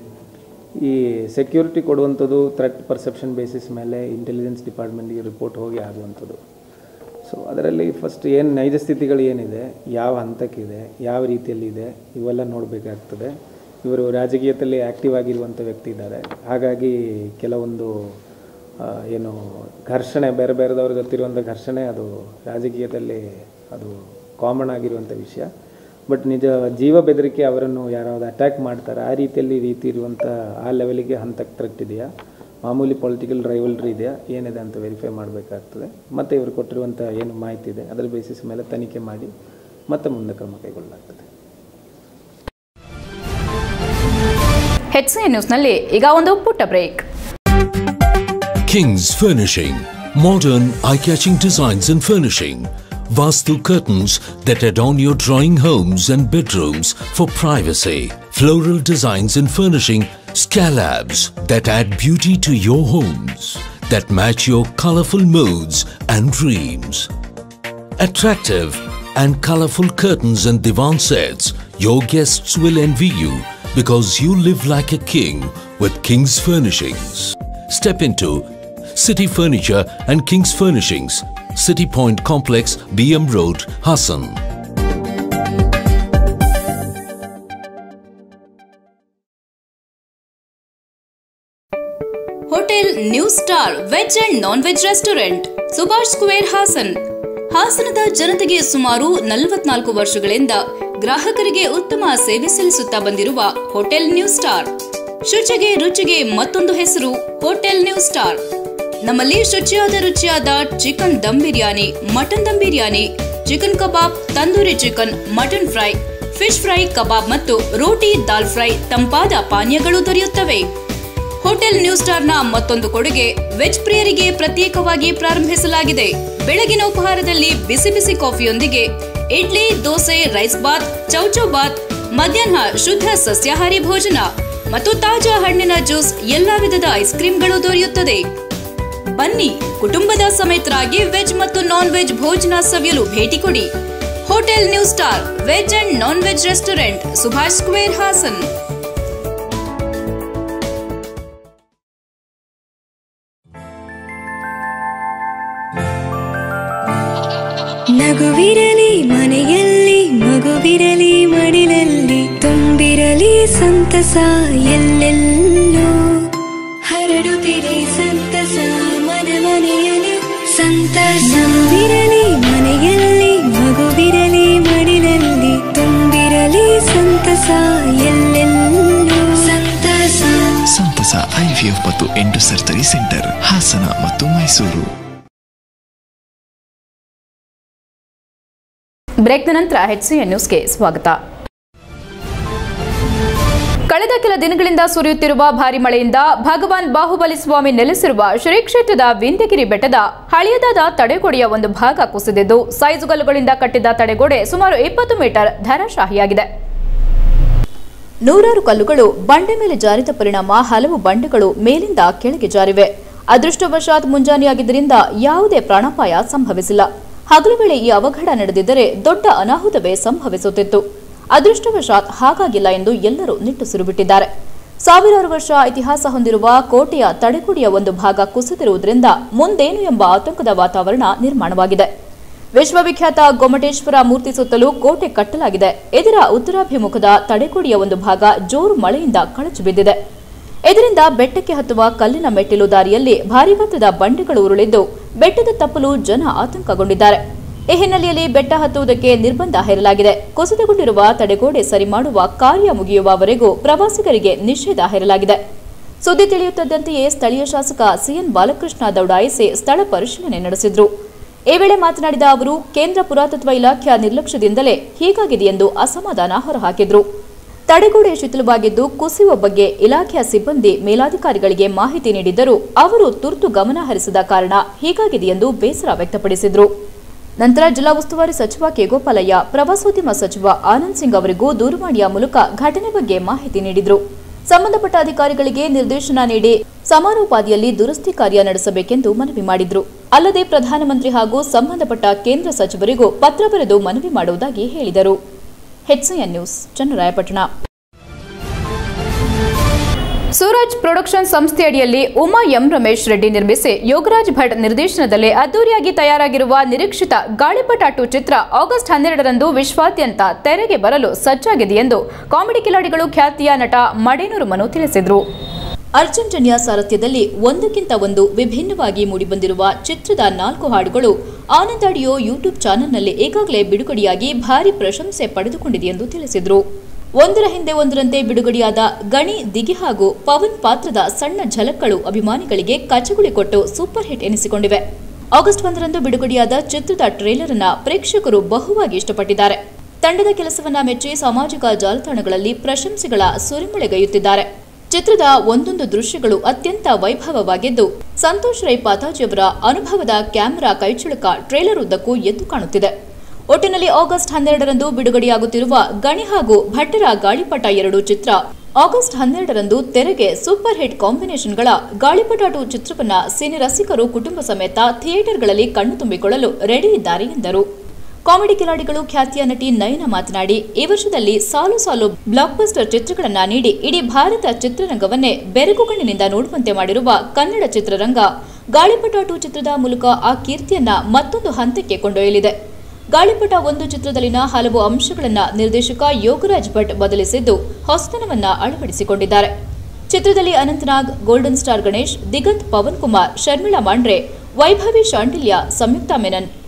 ಈ ಸೆಕ್ಯೂರಿಟಿ ಕೊಡುವಂಥದ್ದು ಥ್ರೆಟ್ ಪರ್ಸೆಪ್ಷನ್ ಬೇಸಿಸ್ ಮೇಲೆ ಇಂಟೆಲಿಜೆನ್ಸ್ ಡಿಪಾರ್ಟ್ಮೆಂಟಿಗೆ ರಿಪೋರ್ಟ್ ಹೋಗಿ ಆಗುವಂಥದ್ದು ಸೊ ಅದರಲ್ಲಿ ಫಸ್ಟ್ ಏನು ನೈಜ ಸ್ಥಿತಿಗಳು ಏನಿದೆ ಯಾವ ಹಂತಕ್ಕಿದೆ ಯಾವ ರೀತಿಯಲ್ಲಿದೆ ಇವೆಲ್ಲ ನೋಡಬೇಕಾಗ್ತದೆ ಇವರು ರಾಜಕೀಯದಲ್ಲಿ ಆ್ಯಕ್ಟಿವ್ ಆಗಿರುವಂಥ ವ್ಯಕ್ತಿ ಇದ್ದಾರೆ ಹಾಗಾಗಿ ಕೆಲವೊಂದು ಆ, ಏನು ಘರ್ಷಣೆ ಬೇರೆ ಬೇರೆದವ್ರಿಗೆ ಗೊತ್ತಿರುವಂಥ ಘರ್ಷಣೆ ಅದು ರಾಜಕೀಯದಲ್ಲಿ ಅದು ಕಾಮನ್ ಆಗಿರುವಂಥ ವಿಷಯ ಬಟ್ ನಿಜ ಜೀವ ಬೆದರಿಕೆ ಅವರನ್ನು ಯಾರಾவது ಅಟ್ಯಾಕ್ ಮಾಡ್ತಾರೆ ಆ ರೀತಿಯಲ್ಲಿ ರೀತಿ ಇರುವಂಥ ಆ ಲೆವೆಲಿಗೆ ಹಂತಕ್ಕೆ ಥ್ರೆಟ್ ಇದೆಯಾ ಮಾಮೂಲಿ ಪೊಲಿಟಿಕಲ್ ರೈವಲ್ರಿ ಇದೆಯಾ ಏನಿದೆ ಅಂತ ವೆರಿಫೈ ಮಾಡಬೇಕಾಗ್ತದೆ ಮತ್ತು ಇವರು ಕೊಟ್ಟಿರುವಂಥ ಏನು ಮಾಹಿತಿ ಇದೆ ಅದರ ಬೇಸಿಸ್ ಮೇಲೆ ತನಿಖೆ ಮಾಡಿ ಮತ್ತೆ ಮುಂದೆ ಕ್ರಮ ಕೈಗೊಳ್ಳಲಾಗ್ತದೆ ಹೆಚ್ಸಿಎನ್ ನ್ಯೂಸ್ನಲ್ಲಿ ಈಗ ಒಂದು ಪುಟ್ಟ break King's Furnishing. Modern, eye-catching designs and furnishing. Vastu curtains that adorn your drawing homes and bedrooms for privacy. Floral designs and furnishing. Scalabs that add beauty to your homes. That match your colorful moods and dreams. Attractive and colorful curtains and divan sets. Your guests will envy you because you live like a king with King's Furnishings. Step into City Furniture and King's Furnishings, City Point Complex, BM Road, Hassan. Hotel new star veg and non veg restaurant Subhash square Hassan ಹಾಸನದ ಜನತೆಗೆ ಸುಮಾರು ನಲವತ್ನಾಲ್ಕು ವರ್ಷಗಳಿಂದ ಗ್ರಾಹಕರಿಗೆ ಉತ್ತಮ ಸೇವೆ ಸಲ್ಲಿಸುತ್ತಾ ಬಂದಿರುವ ಹೋಟೆಲ್ ನ್ಯೂ ಸ್ಟಾರ್ ಶುಚಿಗೆ ರುಚಿಗೆ ಮತ್ತೊಂದು ಹೆಸರು ಹೋಟೆಲ್ ನ್ಯೂ ಸ್ಟಾರ್ ನಮ್ಮಲ್ಲಿ ಶುಚಿಯಾದ ರುಚಿಯಾದ chicken dum biryani mutton dum biryani chicken kebab tandoori chicken mutton fry fish fry kebab ಮತ್ತು ರೋಟಿ ದಾಲ್ ಫ್ರೈ ತಂಪಾದ ಪಾನೀಯಗಳು ದೊರೆಯುತ್ತವೆ ಹೋಟೆಲ್ ನ್ಯೂ ಸ್ಟಾರ್ನ ಮತ್ತೊಂದು ಕೊಡುಗೆ ವೆಜ್ ಪ್ರಿಯರಿಗೆ ಪ್ರತ್ಯೇಕವಾಗಿ ಪ್ರಾರಂಭಿಸಲಾಗಿದೆ ಬೆಳಗಿನ ಉಪಹಾರದಲ್ಲಿ ಬಿಸಿ ಬಿಸಿ ಕಾಫಿಯೊಂದಿಗೆ ಇಡ್ಲಿ ದೋಸೆ ರೈಸ್ ಬಾತ್ ಚೌಚೌ ಬಾತ್ ಮಧ್ಯಾಹ್ನ ಶುದ್ಧ ಸಸ್ಯಾಹಾರಿ ಭೋಜನ ಮತ್ತು ತಾಜಾ ಹಣ್ಣಿನ ಜ್ಯೂಸ್ ಎಲ್ಲಾ ವಿಧದ ಐಸ್ ಕ್ರೀಮ್ಗಳು ದೊರೆಯುತ್ತದೆ ಬನ್ನಿ ಕುಟುಂಬದ ಸಮೇತರಾಗಿ ವೆಜ್ ಮತ್ತು ನಾನ್ ವೆಜ್ ಭೋಜನ ಸವಿಯಲು ಭೇಟಿ ಕೊಡಿ hotel new star veg and non veg restaurant Subhash square Hassan ನಗುವಿರಲಿ ಮನೆಯಲ್ಲಿ ಮಗುವಿರಲಿ ಮಡಿಲಲ್ಲಿ ತುಂಬಿರಲಿ ಸಂತಸ ಎಲ್ಲೆಲ್ಲೂ ಹರಡುತ್ತಿರಿ ಸಂತಸ ಮನ ಮನೆಯಲ್ಲಿ ಸಂತಸ ನಗುವಿರಲಿ ಮನೆಯಲ್ಲಿ ಮಗುವಿರಲಿ ಮಡಿಲಲ್ಲಿ ತುಂಬಿರಲಿ ಸಂತಸ ಎಲ್ಲೆಲ್ಲೂ ಸಂತಸ ಸಂತಸ ಐವಿಎಫ್ ಮತ್ತು ಎಂಟು ಸರ್ಜರಿ ಸೆಂಟರ್ ಹಾಸನ ಮತ್ತು ಮೈಸೂರು ಬ್ರೇಕ್ನ ನಂತರ ಎಚ್ಸಿಎನ್ ನ್ಯೂಸ್ಗೆ ಸ್ವಾಗತ ಕಳೆದ ಕೆಲ ದಿನಗಳಿಂದ ಸುರಿಯುತ್ತಿರುವ ಭಾರಿ ಮಳೆಯಿಂದ ಭಗವಾನ್ ಬಾಹುಬಲಿ ಸ್ವಾಮಿ ನೆಲೆಸಿರುವ ಶ್ರೀ ಕ್ಷೇತ್ರದ ವಿಂಧ್ಯಗಿರಿ ಬೆಟ್ಟದ ಹಳೆಯದಾದ ತಡೆಗೋಡೆಯ ಒಂದು ಭಾಗ ಕುಸಿದಿದ್ದು ಸೈಜುಗಲ್ಲುಗಳಿಂದ ಕಟ್ಟಿದ್ದ ತಡೆಗೋಡೆ ಸುಮಾರು ಇಪ್ಪತ್ತು ಮೀಟರ್ ಧರಾಶಾಹಿಯಾಗಿದೆ ನೂರಾರು ಕಲ್ಲುಗಳು ಬಂಡೆ ಮೇಲೆ ಜಾರಿದ ಪರಿಣಾಮ ಹಲವು ಬಂಡೆಗಳು ಮೇಲಿಂದ ಕೆಳಗೆ ಜಾರಿವೆ ಅದೃಷ್ಟವಶಾತ್ ಮುಂಜಾನೆಯಾಗಿದ್ದರಿಂದ ಯಾವುದೇ ಪ್ರಾಣಾಪಾಯ ಸಂಭವಿಸಿಲ್ಲ ಹಗಲು ವೇಳೆ ಈ ಅವಘಡ ನಡೆದಿದ್ದರೆ ದೊಡ್ಡ ಅನಾಹುತವೇ ಸಂಭವಿಸುತ್ತಿತ್ತು ಅದೃಷ್ಟವಶಾತ್ ಹಾಗಾಗಿಲ್ಲ ಎಂದು ಎಲ್ಲರೂ ನಿಟ್ಟುಸಿರು ಬಿಟ್ಟಿದ್ದಾರೆ ಸಾವಿರಾರು ವರ್ಷ ಇತಿಹಾಸ ಹೊಂದಿರುವ ಕೋಟೆಯ ತಡೆಗುಡಿಯ ಒಂದು ಭಾಗ ಕುಸಿದಿರುವುದರಿಂದ ಮುಂದೇನು ಎಂಬ ಆತಂಕದ ವಾತಾವರಣ ನಿರ್ಮಾಣವಾಗಿದೆ ವಿಶ್ವವಿಖ್ಯಾತ ಗೊಮಟೇಶ್ವರ ಮೂರ್ತಿ ಸುತ್ತಲೂ ಕೋಟೆ ಕಟ್ಟಲಾಗಿದೆ ಇದರ ಉತ್ತರಾಭಿಮುಖದ ತಡೆಗುಡಿಯ ಒಂದು ಭಾಗ ಜೋರು ಮಳೆಯಿಂದ ಕಳಚು ಬಿದ್ದಿದೆ ಇದರಿಂದ ಬೆಟ್ಟಕ್ಕೆ ಹತ್ತುವ ಕಲ್ಲಿನ ಮೆಟ್ಟಿಲು ದಾರಿಯಲ್ಲಿ ಭಾರಿ ಗಾತ್ರದ ಬಂಡೆಗಳು ಉರುಳಿದ್ದು ಬೆಟ್ಟದ ತಪ್ಪಲು ಜನ ಆತಂಕಗೊಂಡಿದ್ದಾರೆ ಈ ಹಿನ್ನೆಲೆಯಲ್ಲಿ ಬೆಟ್ಟ ಹತ್ತುವುದಕ್ಕೆ ನಿರ್ಬಂಧ ಹೇರಲಾಗಿದೆ ಕುಸಿತಗೊಂಡಿರುವ ತಡೆಗೋಡೆ ಸರಿ ಮಾಡುವ ಕಾರ್ಯ ಮುಗಿಯುವವರೆಗೂ ಪ್ರವಾಸಿಗರಿಗೆ ನಿಷೇಧ ಹೇರಲಾಗಿದೆ ಸುದ್ದಿ ತಿಳಿಯುತ್ತಿದ್ದಂತೆಯೇ ಸ್ಥಳೀಯ ಶಾಸಕ ಸಿಎನ್ ಬಾಲಕೃಷ್ಣ ದೌಡಾಯಿಸಿ ಸ್ಥಳ ಪರಿಶೀಲನೆ ನಡೆಸಿದ್ರು ಈ ವೇಳೆ ಮಾತನಾಡಿದ ಅವರು ಕೇಂದ್ರ ಪುರಾತತ್ವ ಇಲಾಖೆಯ ನಿರ್ಲಕ್ಷ್ಯದಿಂದಲೇ ಹೀಗಾಗಿದೆ ಎಂದು ಅಸಮಾಧಾನ ಹೊರಹಾಕಿದ್ರು ತಡೆಗೋಡೆ ಶಿಥಿಲವಾಗಿದ್ದು ಕುಸಿಯುವ ಬಗ್ಗೆ ಇಲಾಖೆಯ ಸಿಬ್ಬಂದಿ ಮೇಲಾಧಿಕಾರಿಗಳಿಗೆ ಮಾಹಿತಿ ನೀಡಿದ್ದರೂ ಅವರು ತುರ್ತು ಗಮನ ಹರಿಸದ ಕಾರಣ ಹೀಗಾಗಿದೆ ಎಂದು ಬೇಸರ ವ್ಯಕ್ತಪಡಿಸಿದ್ರು ನಂತರ ಜಿಲ್ಲಾ ಉಸ್ತುವಾರಿ ಸಚಿವ ಕೆ ಗೋಪಾಲಯ್ಯ ಪ್ರವಾಸೋದ್ಯಮ ಸಚಿವ ಆನಂದ್ ಸಿಂಗ್ ಅವರಿಗೂ ದೂರವಾಣಿಯ ಮೂಲಕ ಘಟನೆ ಬಗ್ಗೆ ಮಾಹಿತಿ ನೀಡಿದ್ರು ಸಂಬಂಧಪಟ್ಟ ಅಧಿಕಾರಿಗಳಿಗೆ ನಿರ್ದೇಶನ ನೀಡಿ ಸಮಾರೋಪಾದಿಯಲ್ಲಿ ದುರಸ್ತಿ ಕಾರ್ಯ ನಡೆಸಬೇಕೆಂದು ಮನವಿ ಮಾಡಿದ್ರು ಅಲ್ಲದೆ ಪ್ರಧಾನಮಂತ್ರಿ ಹಾಗೂ ಸಂಬಂಧಪಟ್ಟ ಕೇಂದ್ರ ಸಚಿವರಿಗೂ ಪತ್ರ ಬರೆದು ಮನವಿ ಮಾಡುವುದಾಗಿ ಹೇಳಿದರು HCN news Channarayapatna Suraj production ಸಂಸ್ಥೆಯಡಿಯಲ್ಲಿ ಉಮಾ ಎಂ ರಮೇಶ್ ರೆಡ್ಡಿ ನಿರ್ಮಿಸಿ ಯೋಗರಾಜ್ ಭಟ್ ನಿರ್ದೇಶನದಲ್ಲಿ ಅದ್ದೂರಿಯಾಗಿ ತಯಾರಾಗಿರುವ ನಿರೀಕ್ಷಿತ ಗಾಳಿಪಟ ಟು ಚಿತ್ರ ಆಗಸ್ಟ್ ಹನ್ನೆರಡರಂದು ವಿಶ್ವಾದ್ಯಂತ ತೆರೆಗೆ ಬರಲು ಸಜ್ಜಾಗಿದೆ ಎಂದು ಕಾಮಿಡಿ ಕಿಲಾಡಿಗಳು ಖ್ಯಾತಿಯ ನಟ ಮಡೇನೂರು ಮನು ತಿಳಿಸಿದರು ಅರ್ಜುನ್ ಜನ್ಯ ಸಾರಥ್ಯದಲ್ಲಿ ಒಂದಕ್ಕಿಂತ ಒಂದು ವಿಭಿನ್ನವಾಗಿ ಮೂಡಿಬಂದಿರುವ ಚಿತ್ರದ ನಾಲ್ಕು ಹಾಡುಗಳು ಆನಂದ್ ಆಡಿಯೋ ಯೂಟ್ಯೂಬ್ ಚಾನೆಲ್ನಲ್ಲಿ ಈಗಾಗಲೇ ಬಿಡುಗಡೆಯಾಗಿ ಭಾರಿ ಪ್ರಶಂಸೆ ಪಡೆದುಕೊಂಡಿದೆ ಎಂದು ತಿಳಿಸಿದರು ಒಂದರ ಹಿಂದೆ ಒಂದರಂತೆ ಬಿಡುಗಡೆಯಾದ ಗಣಿ ದಿಗಿ ಹಾಗೂ ಪವನ್ ಪಾತ್ರದ ಸಣ್ಣ ಝಲಕ್ಗಳು ಅಭಿಮಾನಿಗಳಿಗೆ ಕಚಗುಳಿ ಕೊಟ್ಟು ಸೂಪರ್ ಹಿಟ್ ಎನಿಸಿಕೊಂಡಿವೆ ಆಗಸ್ಟ್ ಒಂದರಂದು ಬಿಡುಗಡೆಯಾದ ಚಿತ್ರದ ಟ್ರೇಲರ್ ಅನ್ನ ಪ್ರೇಕ್ಷಕರು ಬಹುವಾಗಿ ಇಷ್ಟಪಟ್ಟಿದ್ದಾರೆ ತಂಡದ ಕೆಲಸವನ್ನ ಮೆಚ್ಚಿ ಸಾಮಾಜಿಕ ಜಾಲತಾಣಗಳಲ್ಲಿ ಪ್ರಶಂಸೆಗಳ ಸುರಿಮಳೆಗೈಯುತ್ತಿದ್ದಾರೆ ಚಿತ್ರದ ಒಂದೊಂದು ದೃಶ್ಯಗಳು ಅತ್ಯಂತ ವೈಭವವಾಗಿದ್ದು ಸಂತೋಷ್ ರೈ ಪಾತಾಜಿಯವರ ಅನುಭವದ ಕ್ಯಾಮೆರಾ ಕೈಚಳಕ ಟ್ರೇಲರ್ ಉದ್ದಕ್ಕೂ ಎದ್ದು ಕಾಣುತ್ತಿದೆ ಒಟ್ಟಿನಲ್ಲಿ ಆಗಸ್ಟ್ ಹನ್ನೆರಡರಂದು ಬಿಡುಗಡೆಯಾಗುತ್ತಿರುವ ಗಣಿ ಹಾಗೂ ಭಟ್ಟರ ಗಾಳಿಪಟ ಎರಡು ಚಿತ್ರ ಆಗಸ್ಟ್ ಹನ್ನೆರಡರಂದು ತೆರೆಗೆ ಸೂಪರ್ ಹಿಟ್ ಕಾಂಬಿನೇಷನ್ಗಳ ಗಾಳಿಪಟ ಟು ಚಿತ್ರವನ್ನ ಸಿನಿ ರಸಿಕರು ಕುಟುಂಬ ಸಮೇತ ಥಿಯೇಟರ್ಗಳಲ್ಲಿ ಕಣ್ಣು ತುಂಬಿಕೊಳ್ಳಲು ರೆಡಿ ಇದ್ದಾರೆ ಎಂದರು ಕಾಮಿಡಿ ಕಿಲಾಡಿಗಳು ಖ್ಯಾತಿಯ ನಟಿ ನಯನ ಮಾತನಾಡಿ ಈ ವರ್ಷದಲ್ಲಿ ಸಾಲು ಸಾಲು ಬ್ಲಾಕ್ ಬಸ್ಟರ್ ಚಿತ್ರಗಳನ್ನ ನೀಡಿ ಇಡೀ ಭಾರತ ಚಿತ್ರರಂಗವನ್ನೇ ಬೆರಗುಗಣ್ಣಿನಿಂದ ನೋಡುವಂತೆ ಮಾಡಿರುವ ಕನ್ನಡ ಚಿತ್ರರಂಗ ಗಾಳಿಪಟ ಟು ಚಿತ್ರದ ಮೂಲಕ ಆ ಕೀರ್ತಿಯನ್ನ ಮತ್ತೊಂದು ಹಂತಕ್ಕೆ ಕೊಂಡೊಯ್ಯಲಿದೆ ಗಾಳಿಪಟ ಒಂದು ಚಿತ್ರದಲ್ಲಿನ ಹಲವು ಅಂಶಗಳನ್ನ ನಿರ್ದೇಶಕ ಯೋಗರಾಜ್ ಭಟ್ ಬದಲಿಸಿದ್ದು ಹೊಸತನವನ್ನ ಅಳವಡಿಸಿಕೊಂಡಿದ್ದಾರೆ ಚಿತ್ರದಲ್ಲಿ Anant Nag golden star Ganesh Diganth Pavan Kumar Sharmila Mandre Vaibhavi Shandilya Samyuktha Menon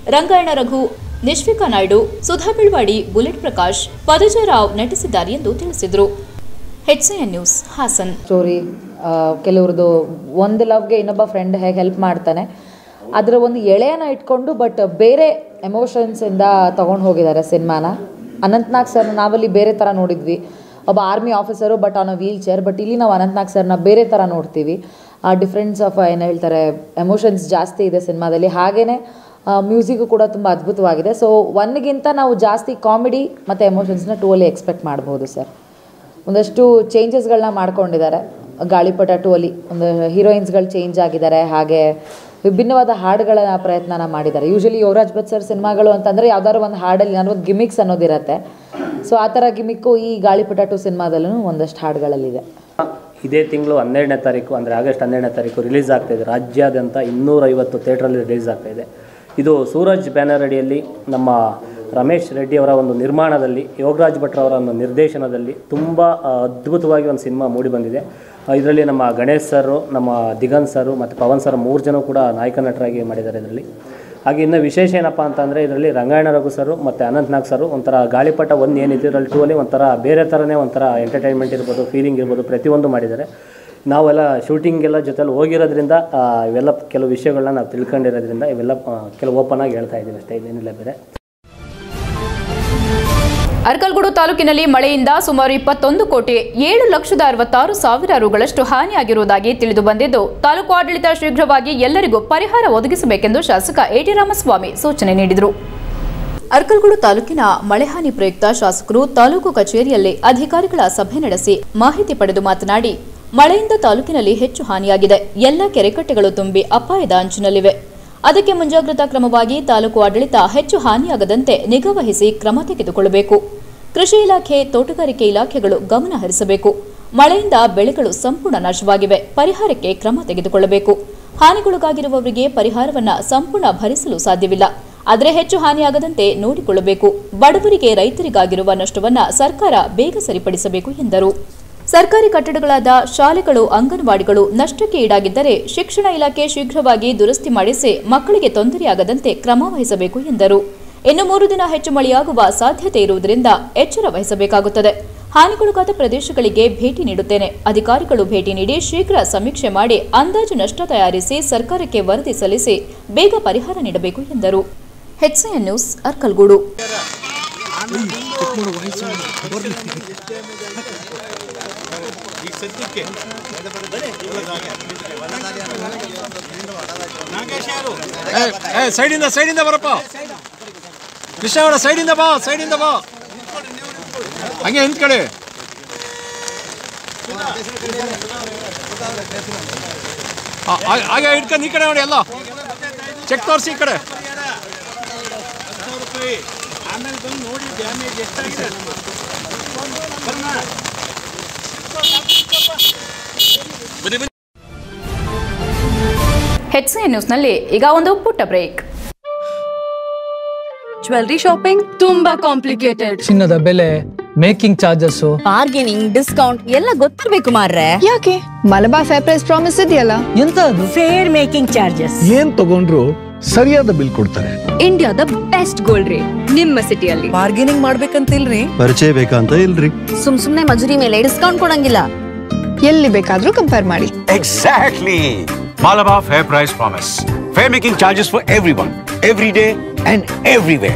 Rangayana Raghu Nishvika Naidu Sudha Belawadi bullet Prakash Padmaja Rao ನಟಿಸಿದ್ದಾರೆ ಎಂದು ತಿಳಿಸಿದರು ಎಚ್ಸಿಎನ್ ನ್ಯೂಸ್ ಹಾಸನ್ ಸ್ಟೋರಿ ಕೆಲವ್ರದ್ದು ಒಂದು ಲವ್ಗೆ ಇನ್ನೊಬ್ಬ ಫ್ರೆಂಡ್ ಹೇಗೆ ಹೆಲ್ಪ್ ಮಾಡ್ತಾನೆ ಅದರ ಒಂದು ಎಳೆಯನ್ನು ಇಟ್ಕೊಂಡು ಬಟ್ ಬೇರೆ ಎಮೋಷನ್ಸಿಂದ ತೊಗೊಂಡು ಹೋಗಿದ್ದಾರೆ ಸಿನಿಮಾನ ಅನಂತ್ನಾಗ್ ಸರ್ ನಾವಲ್ಲಿ ಬೇರೆ ಥರ ನೋಡಿದ್ವಿ ಒಬ್ಬ army officer but on a wheelchair but ಇಲ್ಲಿ ನಾವು ಅನಂತ್ನಾಗ್ ಸರ್ನ ಬೇರೆ ಥರ ನೋಡ್ತೀವಿ ಆ ಡಿಫ್ರೆನ್ಸ್ ಆಫ್ ಏನು ಹೇಳ್ತಾರೆ ಎಮೋಷನ್ಸ್ ಜಾಸ್ತಿ ಇದೆ ಸಿನಿಮಾದಲ್ಲಿ ಹಾಗೆಯೇ ಮ್ಯೂಸಿಕ್ಕು ಕೂಡ ತುಂಬ ಅದ್ಭುತವಾಗಿದೆ ಸೊ ಒನ್ಗಿಂತ ನಾವು ಜಾಸ್ತಿ ಕಾಮಿಡಿ ಮತ್ತು ಎಮೋಷನ್ಸ್ನ ಟೂ ಅಲ್ಲಿ ಎಕ್ಸ್ಪೆಕ್ಟ್ ಮಾಡ್ಬೋದು ಸರ್ ಒಂದಷ್ಟು ಚೇಂಜಸ್ಗಳನ್ನ ಮಾಡ್ಕೊಂಡಿದ್ದಾರೆ ಗಾಳಿಪಟ ಟೂ ಅಲ್ಲಿ ಒಂದು ಹೀರೋಯಿನ್ಸ್ಗಳು ಚೇಂಜ್ ಆಗಿದ್ದಾರೆ ಹಾಗೆ ವಿಭಿನ್ನವಾದ ಹಾಡುಗಳ ಪ್ರಯತ್ನನ ಮಾಡಿದ್ದಾರೆ ಯೂಶಲಿ ಯುವರಾಜ್ ಭಟ್ ಸರ್ ಸಿನಿಮಾಗಳು ಅಂತಂದರೆ ಯಾವ್ದಾದ್ರು ಒಂದು ಹಾಡಲ್ಲಿ ನಾನು ಒಂದು ಗಿಮಿಕ್ಸ್ ಅನ್ನೋದಿರತ್ತೆ ಸೊ ಆ ಥರ ಗಿಮಿಕ್ಕು ಈ ಗಾಳಿಪಟ ಟು ಸಿನಿಮಾದಲ್ಲೂ ಒಂದಷ್ಟು ಹಾಡುಗಳಲ್ಲಿದೆ ಇದೇ ತಿಂಗಳು ಹನ್ನೆರಡನೇ ತಾರೀಕು ಅಂದರೆ ಆಗಸ್ಟ್ ಹನ್ನೆರಡನೇ ತಾರೀಕು ರಿಲೀಸ್ ಆಗ್ತಾ ಇದೆ ರಾಜ್ಯಾದ್ಯಂತ ಇನ್ನೂರೈವತ್ತು ಥಿಯೇಟ್ರಲ್ಲಿ ರಿಲೀಸ್ ಆಗ್ತಾ ಇದೆ ಇದು ಸೂರಜ್ ಬ್ಯಾನರ್ ಅಡಿಯಲ್ಲಿ ನಮ್ಮ ರಮೇಶ್ ರೆಡ್ಡಿ ಅವರ ಒಂದು ನಿರ್ಮಾಣದಲ್ಲಿ ಯೋಗರಾಜ್ ಭಟ್ರವರ ಒಂದು ನಿರ್ದೇಶನದಲ್ಲಿ ತುಂಬ ಆ, ಅದ್ಭುತವಾಗಿ ಒಂದು ಸಿನಿಮಾ ಮೂಡಿ ಬಂದಿದೆ ಇದರಲ್ಲಿ ನಮ್ಮ ಗಣೇಶ್ ಸರು ನಮ್ಮ ದಿಗಂತ್ ಸರು ಮತ್ತು ಪವನ್ ಸರ್ ಮೂರು ಜನ ಕೂಡ ನಾಯಕ ನಟರಾಗಿ ಮಾಡಿದ್ದಾರೆ ಇದರಲ್ಲಿ ಹಾಗೆ ಇನ್ನು ವಿಶೇಷ ಏನಪ್ಪ ಅಂತಂದರೆ ಇದರಲ್ಲಿ ರಂಗಾಯಣ ರಘು ಸರು ಮತ್ತು ಅನಂತ್ನಾಗ್ ಸರು ಒಂಥರ ಗಾಳಿಪಟ ಒಂದು ಏನಿದೆ ಇದರಲ್ಲಿ ಟೂ ಅಲ್ಲಿ ಒಂಥರ ಬೇರೆ ಥರನೇ ಒಂಥರ ಎಂಟರ್ಟೈನ್ಮೆಂಟ್ ಇರ್ಬೋದು ಫೀಲಿಂಗ್ ಇರ್ಬೋದು ಪ್ರತಿಯೊಂದು ಮಾಡಿದ್ದಾರೆ ನಾವೆಲ್ಲ ಶೂಟಿಂಗ್ ಎಲ್ಲ ಜೊತೆಲಿ ಹೋಗಿರೋದ್ರಿಂದ ಆ, ಇವೆಲ್ಲ ಕೆಲವು ವಿಷಯಗಳನ್ನ ನಾವು ತಿಳ್ಕೊಂಡಿರೋದ್ರಿಂದ ಇವೆಲ್ಲ ಆ, ಕೆಲವು ಓಪನ್ ಆಗಿ ಹೇಳ್ತಾ ಇದ್ದೀವಿ ಅಷ್ಟೇ ಇನ್ನೇನಿಲ್ಲ ಬೇರೆ ಅರ್ಕಲ್ಗೂಡು ತಾಲೂಕಿನಲ್ಲಿ ಮಳೆಯಿಂದ ಸುಮಾರು ಇಪ್ಪತ್ತೊಂದು ಕೋಟಿ ಏಳು ಲಕ್ಷದ ಅರವತ್ತಾರು ಸಾವಿರ ರುಗಳಷ್ಟು ಹಾನಿಯಾಗಿರುವುದಾಗಿ ತಿಳಿದು ಬಂದಿದ್ದು ತಾಲೂಕು ಆಡಳಿತ ಶೀಘ್ರವಾಗಿ ಎಲ್ಲರಿಗೂ ಪರಿಹಾರ ಒದಗಿಸಬೇಕೆಂದು ಶಾಸಕ ಎಟಿ ರಾಮಸ್ವಾಮಿ ಸೂಚನೆ ನೀಡಿದರು ಅರ್ಕಲ್ಗೂಡು ತಾಲೂಕಿನ ಮಳೆ ಹಾನಿ ಪ್ರಯುಕ್ತ ಶಾಸಕರು ತಾಲೂಕು ಕಚೇರಿಯಲ್ಲಿ ಅಧಿಕಾರಿಗಳ ಸಭೆ ನಡೆಸಿ ಮಾಹಿತಿ ಪಡೆದು ಮಾತನಾಡಿ ಮಳೆಯಿಂದ ತಾಲೂಕಿನಲ್ಲಿ ಹೆಚ್ಚು ಹಾನಿಯಾಗಿದೆ ಎಲ್ಲ ಕೆರೆಕಟ್ಟೆಗಳು ತುಂಬಿ ಅಪಾಯದ ಅಂಚಿನಲ್ಲಿವೆ ಅದಕ್ಕೆ ಮುಂಜಾಗ್ರತಾ ಕ್ರಮವಾಗಿ ತಾಲೂಕು ಆಡಳಿತ ಹೆಚ್ಚು ಹಾನಿಯಾಗದಂತೆ ನಿಗಾವಹಿಸಿ ಕ್ರಮ ತೆಗೆದುಕೊಳ್ಳಬೇಕು ಕೃಷಿ ಇಲಾಖೆ ತೋಟಗಾರಿಕೆ ಇಲಾಖೆಗಳು ಗಮನ ಹರಿಸಬೇಕು ಮಳೆಯಿಂದ ಬೆಳೆಗಳು ಸಂಪೂರ್ಣ ನಾಶವಾಗಿವೆ ಪರಿಹಾರಕ್ಕೆ ಕ್ರಮ ತೆಗೆದುಕೊಳ್ಳಬೇಕು ಹಾನಿಗೊಳಗಾಗಿರುವವರಿಗೆ ಪರಿಹಾರವನ್ನ ಸಂಪೂರ್ಣ ಭರಿಸಲು ಸಾಧ್ಯವಿಲ್ಲ ಆದರೆ ಹೆಚ್ಚು ಹಾನಿಯಾಗದಂತೆ ನೋಡಿಕೊಳ್ಳಬೇಕು ಬಡವರಿಗೆ ರೈತರಿಗಾಗಿರುವ ನಷ್ಟವನ್ನ ಸರ್ಕಾರ ಬೇಗ ಸರಿಪಡಿಸಬೇಕು ಎಂದರು ಸರ್ಕಾರಿ ಕಟ್ಟಡಗಳಾದ ಶಾಲೆಗಳು ಅಂಗನವಾಡಿಗಳು ನಷ್ಟಕ್ಕೆ ಈಡಾಗಿದ್ದರೆ ಶಿಕ್ಷಣ ಇಲಾಖೆ ಶೀಘ್ರವಾಗಿ ದುರಸ್ತಿ ಮಾಡಿಸಿ ಮಕ್ಕಳಿಗೆ ತೊಂದರೆಯಾಗದಂತೆ ಕ್ರಮ ವಹಿಸಬೇಕು ಎಂದರು ಇನ್ನು ಮೂರು ದಿನ ಹೆಚ್ಚು ಮಳೆಯಾಗುವ ಸಾಧ್ಯತೆ ಇರುವುದರಿಂದ ಎಚ್ಚರ ವಹಿಸಬೇಕಾಗುತ್ತದೆ ಹಾನಿಗೊಳಗಾದ ಪ್ರದೇಶಗಳಿಗೆ ಭೇಟಿ ನೀಡುತ್ತೇನೆ ಅಧಿಕಾರಿಗಳು ಭೇಟಿ ನೀಡಿ ಶೀಘ್ರ ಸಮೀಕ್ಷೆ ಮಾಡಿ ಅಂದಾಜು ನಷ್ಟ ತಯಾರಿಸಿ ಸರ್ಕಾರಕ್ಕೆ ವರದಿ ಸಲ್ಲಿಸಿ ಬೇಗ ಪರಿಹಾರ ನೀಡಬೇಕು ಎಂದರು ಹೆಚ್ಸಿಎನ್ ನ್ಯೂಸ್ ಅರ್ಕಲ್ಗೂಡು ಸೈಡಿಂದ ಸೈಡಿಂದ ಬರಪ್ಪ ಕೃಷ್ಣ ಅವರ ಸೈಡಿಂದ ಬಾ ಸೈಡಿಂದ ಬಾ ಹಂಗೆ ನಿಂತ್ಕೊಳ್ಳಿ ಆ, ಆ- ಹಾಗೆ ಇಟ್ಕೊಂಡು ಈ ಕಡೆ ನೋಡಿ ಎಲ್ಲ ಚೆಕ್ ತೋರಿಸಿ ಈ ಕಡೆ ಆಮೇಲೆ ಬಂದು ನೋಡಿ ಡ್ಯಾಮೇಜ್ ಎಷ್ಟಾಗಿದೆ ಹೆಚ್ಸಿಎನ್ ನ್ಯೂಸ್ನಲ್ಲಿ ಈಗ ಒಂದು ಪುಟ್ಟ ಬ್ರೇಕ್ ಜ್ಯುವೆಲ್ರಿ ಶಾಪಿಂಗ್ ತುಂಬಾ ಕಾಂಪ್ಲಿಕೇಟೆಡ್ ಚಿನ್ನದ ಬೆಲೆ ಮೇಕಿಂಗ್ ಚಾರ್ಜಸ್ ಬಾರ್ಗೇನಿಂಗ್ ಡಿಸ್ಕೌಂಟ್ ಎಲ್ಲ ಗೊತ್ತಿರ್ಬೇಕು ಮಾರ್ರೆ ಯಾಕೆ ಮಲಬಾರ್ ಫೇರ್ ಪ್ರೈಸ್ ಪ್ರಾಮಿಸ್ ಇದೆಯಲ್ಲ ಎಂತ ಅದು ಫೇರ್ ಮೇಕಿಂಗ್ ಚಾರ್ಜಸ್ ಏನ್ ತಗೊಂಡ್ರು ಸರಿಯಾದ ಬಿಲ್ ಕೊಡ್ತಾರೆ ಇಂಡಿಯಾದ ಬೆಸ್ಟ್ ಗೋಲ್ಡ್ ರೇಟ್ ನಿಮ್ಮ ಸಿಟಿಯಲ್ಲಿ ಬಾರ್ಗೇನಿಂಗ್ ಮಾಡ್ಬೇಕಂತಿಲ್ರಿ ಪರಿಚಯ ಬೇಕಂತ ಇಲ್ರಿ ಸುಮ್ ಸುಮ್ನೆ ಮಜೂರಿ ಮೇಲೆ ಡಿಸ್ಕೌಂಟ್ ಕೊಡಂಗಿಲ್ಲ ಎಲ್ಲಿ ಬೇಕಾದ್ರೂ ಕಂಪೇರ್ ಮಾಡಿ Exactly. Malabar Fair Price Promise. Fair making charges for everyone, every day and everywhere.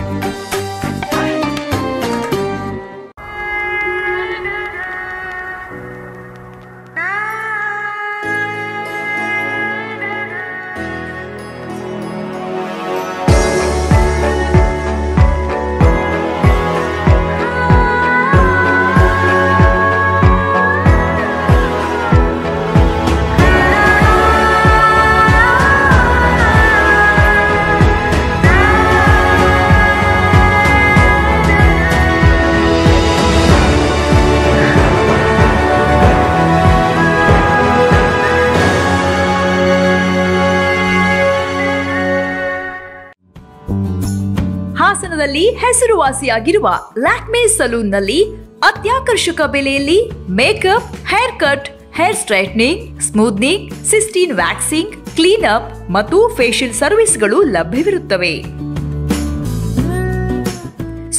ಹಾಸನದಲ್ಲಿ ಹೆಸರುವಾಸಿಯಾಗಿರುವ ಲ್ಯಾಕ್ಮೆ ಸಲೂನ್ನಲ್ಲಿ ಅತ್ಯಾಕರ್ಷಕ ಬೆಲೆಯಲ್ಲಿ makeup hair cut hair straightening smoothening cysteine waxing clean up ಮತ್ತು ಫೇಶಿಯಲ್ ಸರ್ವಿಸ್ಗಳು ಲಭ್ಯವಿರುತ್ತವೆ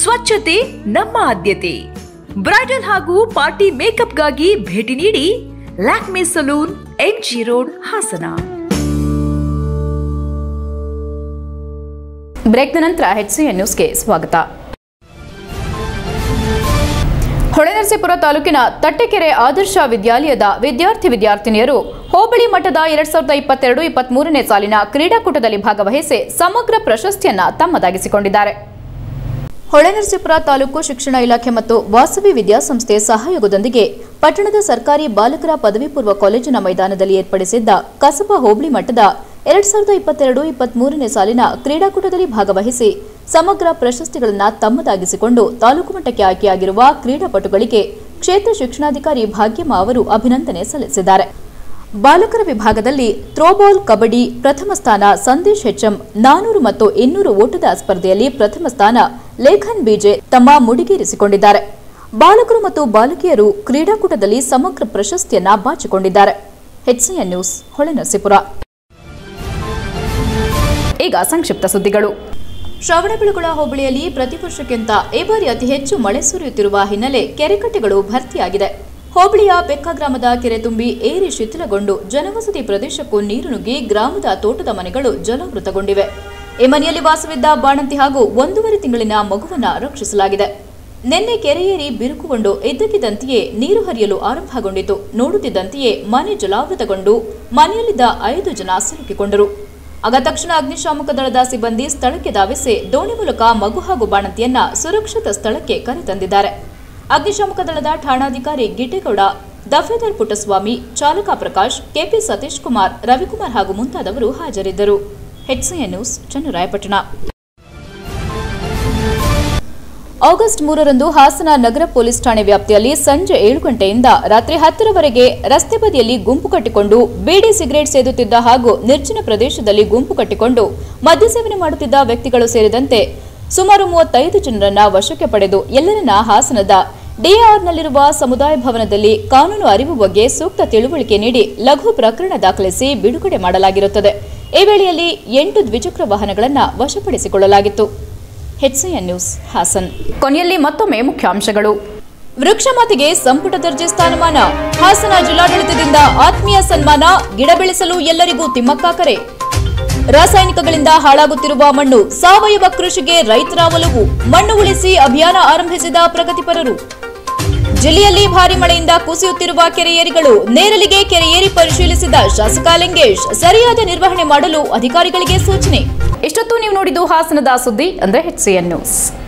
ಸ್ವಚ್ಛತೆ ನಮ್ಮ ಆದ್ಯತೆ ಬ್ರೈಡಲ್ ಹಾಗೂ ಪಾರ್ಟಿ ಮೇಕಪ್ಗಾಗಿ ಭೇಟಿ ನೀಡಿ Lakme salon MG road Hassan ಬ್ರೇಕ್ನ ನಂತರ ಎಚ್ಸಿಎನ್ ನ್ಯೂಸ್ಗೆ ಸ್ವಾಗತ ಹೊಳೆನರಸೀಪುರ ತಾಲೂಕಿನ ತಟ್ಟೆಕೆರೆ ಆದರ್ಶ ವಿದ್ಯಾಲಯದ ವಿದ್ಯಾರ್ಥಿ ವಿದ್ಯಾರ್ಥಿನಿಯರು ಹೋಬಳಿ ಮಟ್ಟದ ಎರಡ್ ಸಾವಿರದ ಇಪ್ಪತ್ತೆರಡು ಇಪ್ಪತ್ಮೂರನೇ ಸಾಲಿನ ಕ್ರೀಡಾಕೂಟದಲ್ಲಿ ಭಾಗವಹಿಸಿ ಸಮಗ್ರ ಪ್ರಶಸ್ತಿಯನ್ನ ತಮ್ಮದಾಗಿಸಿಕೊಂಡಿದ್ದಾರೆ ಹೊಳೆನರಸೀಪುರ ತಾಲೂಕು ಶಿಕ್ಷಣ ಇಲಾಖೆ ಮತ್ತು ವಾಸವಿ ವಿದ್ಯಾಸಂಸ್ಥೆ ಸಹಯೋಗದೊಂದಿಗೆ ಪಟ್ಟಣದ ಸರ್ಕಾರಿ ಬಾಲಕರ ಪದವಿ ಪೂರ್ವ ಕಾಲೇಜಿನ ಮೈದಾನದಲ್ಲಿ ಏರ್ಪಡಿಸಿದ್ದ ಕಸಬಾ ಹೋಬಳಿ ಮಟ್ಟದ ಎರಡ್ ಸಾವಿರದ ಇಪ್ಪತ್ತೆರಡು ಇಪ್ಪತ್ಮೂರನೇ ಸಾಲಿನ ಕ್ರೀಡಾಕೂಟದಲ್ಲಿ ಭಾಗವಹಿಸಿ ಸಮಗ್ರ ಪ್ರಶಸ್ತಿಗಳನ್ನು ತಮ್ಮದಾಗಿಸಿಕೊಂಡು ತಾಲೂಕು ಮಟ್ಟಕ್ಕೆ ಆಯ್ಕೆಯಾಗಿರುವ ಕ್ರೀಡಾಪಟುಗಳಿಗೆ ಕ್ಷೇತ್ರ ಶಿಕ್ಷಣಾಧಿಕಾರಿ ಭಾಗ್ಯಮ್ಮ ಅವರು ಅಭಿನಂದನೆ ಸಲ್ಲಿಸಿದ್ದಾರೆ ಬಾಲಕರ ವಿಭಾಗದಲ್ಲಿ ಥ್ರೋಬಾಲ್ ಕಬಡ್ಡಿ ಪ್ರಥಮ ಸ್ಥಾನ ಸಂದೇಶ್ ಹೆಚ್ಎಂ ನಾನೂರು ಮತ್ತು ಇನ್ನೂರು ಓಟದ ಸ್ಪರ್ಧೆಯಲ್ಲಿ ಪ್ರಥಮ ಸ್ಥಾನ ಲೇಖನ್ ಬಿಜೆ ತಮ್ಮ ಮುಡಿಗೇರಿಸಿಕೊಂಡಿದ್ದಾರೆ ಬಾಲಕರು ಮತ್ತು ಬಾಲಕಿಯರು ಕ್ರೀಡಾಕೂಟದಲ್ಲಿ ಸಮಗ್ರ ಪ್ರಶಸ್ತಿಯನ್ನ ಬಾಚಿಕೊಂಡಿದ್ದಾರೆ ಎಚ್ಸಿಎನ್ ನ್ಯೂಸ್ ಹೊಳೆನರಸೀಪುರ ಈಗ ಸಂಕ್ಷಿಪ್ತ ಸುದ್ದಿಗಳು ಶ್ರವಣಬೆಳಗೊಳ ಹೋಬಳಿಯಲ್ಲಿ ಪ್ರತಿ ವರ್ಷಕ್ಕಿಂತ ಈ ಬಾರಿ ಅತಿ ಹೆಚ್ಚು ಮಳೆ ಸುರಿಯುತ್ತಿರುವ ಹಿನ್ನೆಲೆ ಕೆರೆಕಟ್ಟೆಗಳು ಭರ್ತಿಯಾಗಿದೆ ಹೋಬಳಿಯ ಬೆಕ್ಕ ಗ್ರಾಮದ ಕೆರೆ ತುಂಬಿ ಏರಿ ಶಿಥಿಲಗೊಂಡು ಜನವಸತಿ ಪ್ರದೇಶಕ್ಕೂ ನೀರು ನುಗ್ಗಿ ಗ್ರಾಮದ ತೋಟದ ಮನೆಗಳು ಜಲಾವೃತಗೊಂಡಿವೆ ಈ ಮನೆಯಲ್ಲಿ ವಾಸವಿದ್ದ ಬಾಣಂತಿ ಹಾಗೂ ಒಂದೂವರೆ ತಿಂಗಳಿನ ಮಗುವನ್ನ ರಕ್ಷಿಸಲಾಗಿದೆ ನಿನ್ನೆ ಕೆರೆಯೇರಿ ಬಿರುಕುಗೊಂಡು ಇದ್ದಕ್ಕಿದ್ದಂತೆಯೇ ನೀರು ಹರಿಯಲು ಆರಂಭಗೊಂಡಿತು ನೋಡುತ್ತಿದ್ದಂತೆಯೇ ಮನೆ ಜಲಾವೃತಗೊಂಡು ಮನೆಯಲ್ಲಿದ್ದ ಐದು ಜನ ಸಿಲುಕಿಕೊಂಡರು ಆಗ ತಕ್ಷಣ ಅಗ್ನಿಶಾಮಕ ದಳದ ಸಿಬ್ಬಂದಿ ಸ್ಥಳಕ್ಕೆ ಧಾವಿಸಿ ದೋಣಿ ಮೂಲಕ ಮಗು ಹಾಗೂ ಬಾಣಂತಿಯನ್ನ ಸುರಕ್ಷಿತ ಸ್ಥಳಕ್ಕೆ ಕರೆತಂದಿದ್ದಾರೆ ಅಗ್ನಿಶಾಮಕ ದಳದ ಠಾಣಾಧಿಕಾರಿ ಗಿಡ್ಡೇಗೌಡ ದಫೇದಾರ್ ಪುಟ್ಟಸ್ವಾಮಿ ಚಾಲಕ ಪ್ರಕಾಶ್ ಕೆಪಿ ಸತೀಶ್ ಕುಮಾರ್ ರವಿಕುಮಾರ್ ಹಾಗೂ ಮುಂತಾದವರು ಹಾಜರಿದ್ದರು ಹೆಚ್ಸಿಎನ್ ನ್ಯೂಸ್ ಚನ್ನರಾಯಪಟ್ಟಣ ಆಗಸ್ಟ್ ಮೂರರಂದು ಹಾಸನ ನಗರ ಪೊಲೀಸ್ ಠಾಣೆ ವ್ಯಾಪ್ತಿಯಲ್ಲಿ ಸಂಜೆ ಏಳು ಗಂಟೆಯಿಂದ ರಾತ್ರಿ ಹತ್ತರವರೆಗೆ ರಸ್ತೆ ಬದಿಯಲ್ಲಿ ಗುಂಪು ಕಟ್ಟಿಕೊಂಡು ಬೀಡಿ ಸಿಗರೇಟ್ ಸೇದುತ್ತಿದ್ದ ಹಾಗೂ ನಿರ್ಜನ ಪ್ರದೇಶದಲ್ಲಿ ಗುಂಪು ಕಟ್ಟಿಕೊಂಡು ಮದ್ಯ ಸೇವನೆ ಮಾಡುತ್ತಿದ್ದ ವ್ಯಕ್ತಿಗಳು ಸೇರಿದಂತೆ ಸುಮಾರು ಮೂವತ್ತೈದು ಜನರನ್ನ ವಶಕ್ಕೆ ಪಡೆದು ಎಲ್ಲರನ್ನ ಹಾಸನದ ಡಿಆರ್ನಲ್ಲಿರುವ ಸಮುದಾಯ ಭವನದಲ್ಲಿ ಕಾನೂನು ಅರಿವು ಬಗ್ಗೆ ಸೂಕ್ತ ತಿಳುವಳಿಕೆ ನೀಡಿ ಲಘು ಪ್ರಕರಣ ದಾಖಲಿಸಿ ಬಿಡುಗಡೆ ಮಾಡಲಾಗಿರುತ್ತದೆ ಈ ವೇಳೆಯಲ್ಲಿ ಎಂಟು ದ್ವಿಚಕ್ರ ವಾಹನಗಳನ್ನು ವಶಪಡಿಸಿಕೊಳ್ಳಲಾಗಿತ್ತು ಹೆಚ್ಸಿಎನ್ ನ್ಯೂಸ್ ಹಾಸನ್ ಕೊನೆಯಲ್ಲಿ ಮತ್ತೊಮ್ಮೆ ಮುಖ್ಯಾಂಶಗಳು ವೃಕ್ಷ ಮಾತೆಗೆ ಸಂಪುಟ ದರ್ಜೆ ಸ್ಥಾನಮಾನ ಹಾಸನ ಜಿಲ್ಲಾಡಳಿತದಿಂದ ಆತ್ಮೀಯ ಸನ್ಮಾನ ಗಿಡ ಬೆಳೆಸಲು ಎಲ್ಲರಿಗೂ ತಿಮ್ಮಕ್ಕ ಕರೆ ರಾಸಾಯನಿಕಗಳಿಂದ ಹಾಳಾಗುತ್ತಿರುವ ಮಣ್ಣು ಸಾವಯವ ಕೃಷಿಗೆ ರೈತರ ಒಲವು ಮಣ್ಣು ಉಳಿಸಿ ಅಭಿಯಾನ ಆರಂಭಿಸಿದ ಪ್ರಗತಿಪರರು ಜಿಲ್ಲೆಯಲ್ಲಿ ಭಾರಿ ಮಳೆಯಿಂದ ಕುಸಿಯುತ್ತಿರುವ ಕೆರೆಯೇರಿಗಳು ನೇರಲಿಗೆ ಕೆರೆಯೇರಿ ಪರಿಶೀಲಿಸಿದ ಶಾಸಕ ಲಿಂಗೇಶ್ ಸರಿಯಾದ ನಿರ್ವಹಣೆ ಮಾಡಲು ಅಧಿಕಾರಿಗಳಿಗೆ ಸೂಚನೆ ಇಷ್ಟೊತ್ತು ನೀವು ನೋಡಿದ್ದು ಹಾಸನದ ಸುದ್ದಿ ಅಂದ್ರೆ ಎಚ್ಸಿಎನ್ ನ್ಯೂಸ್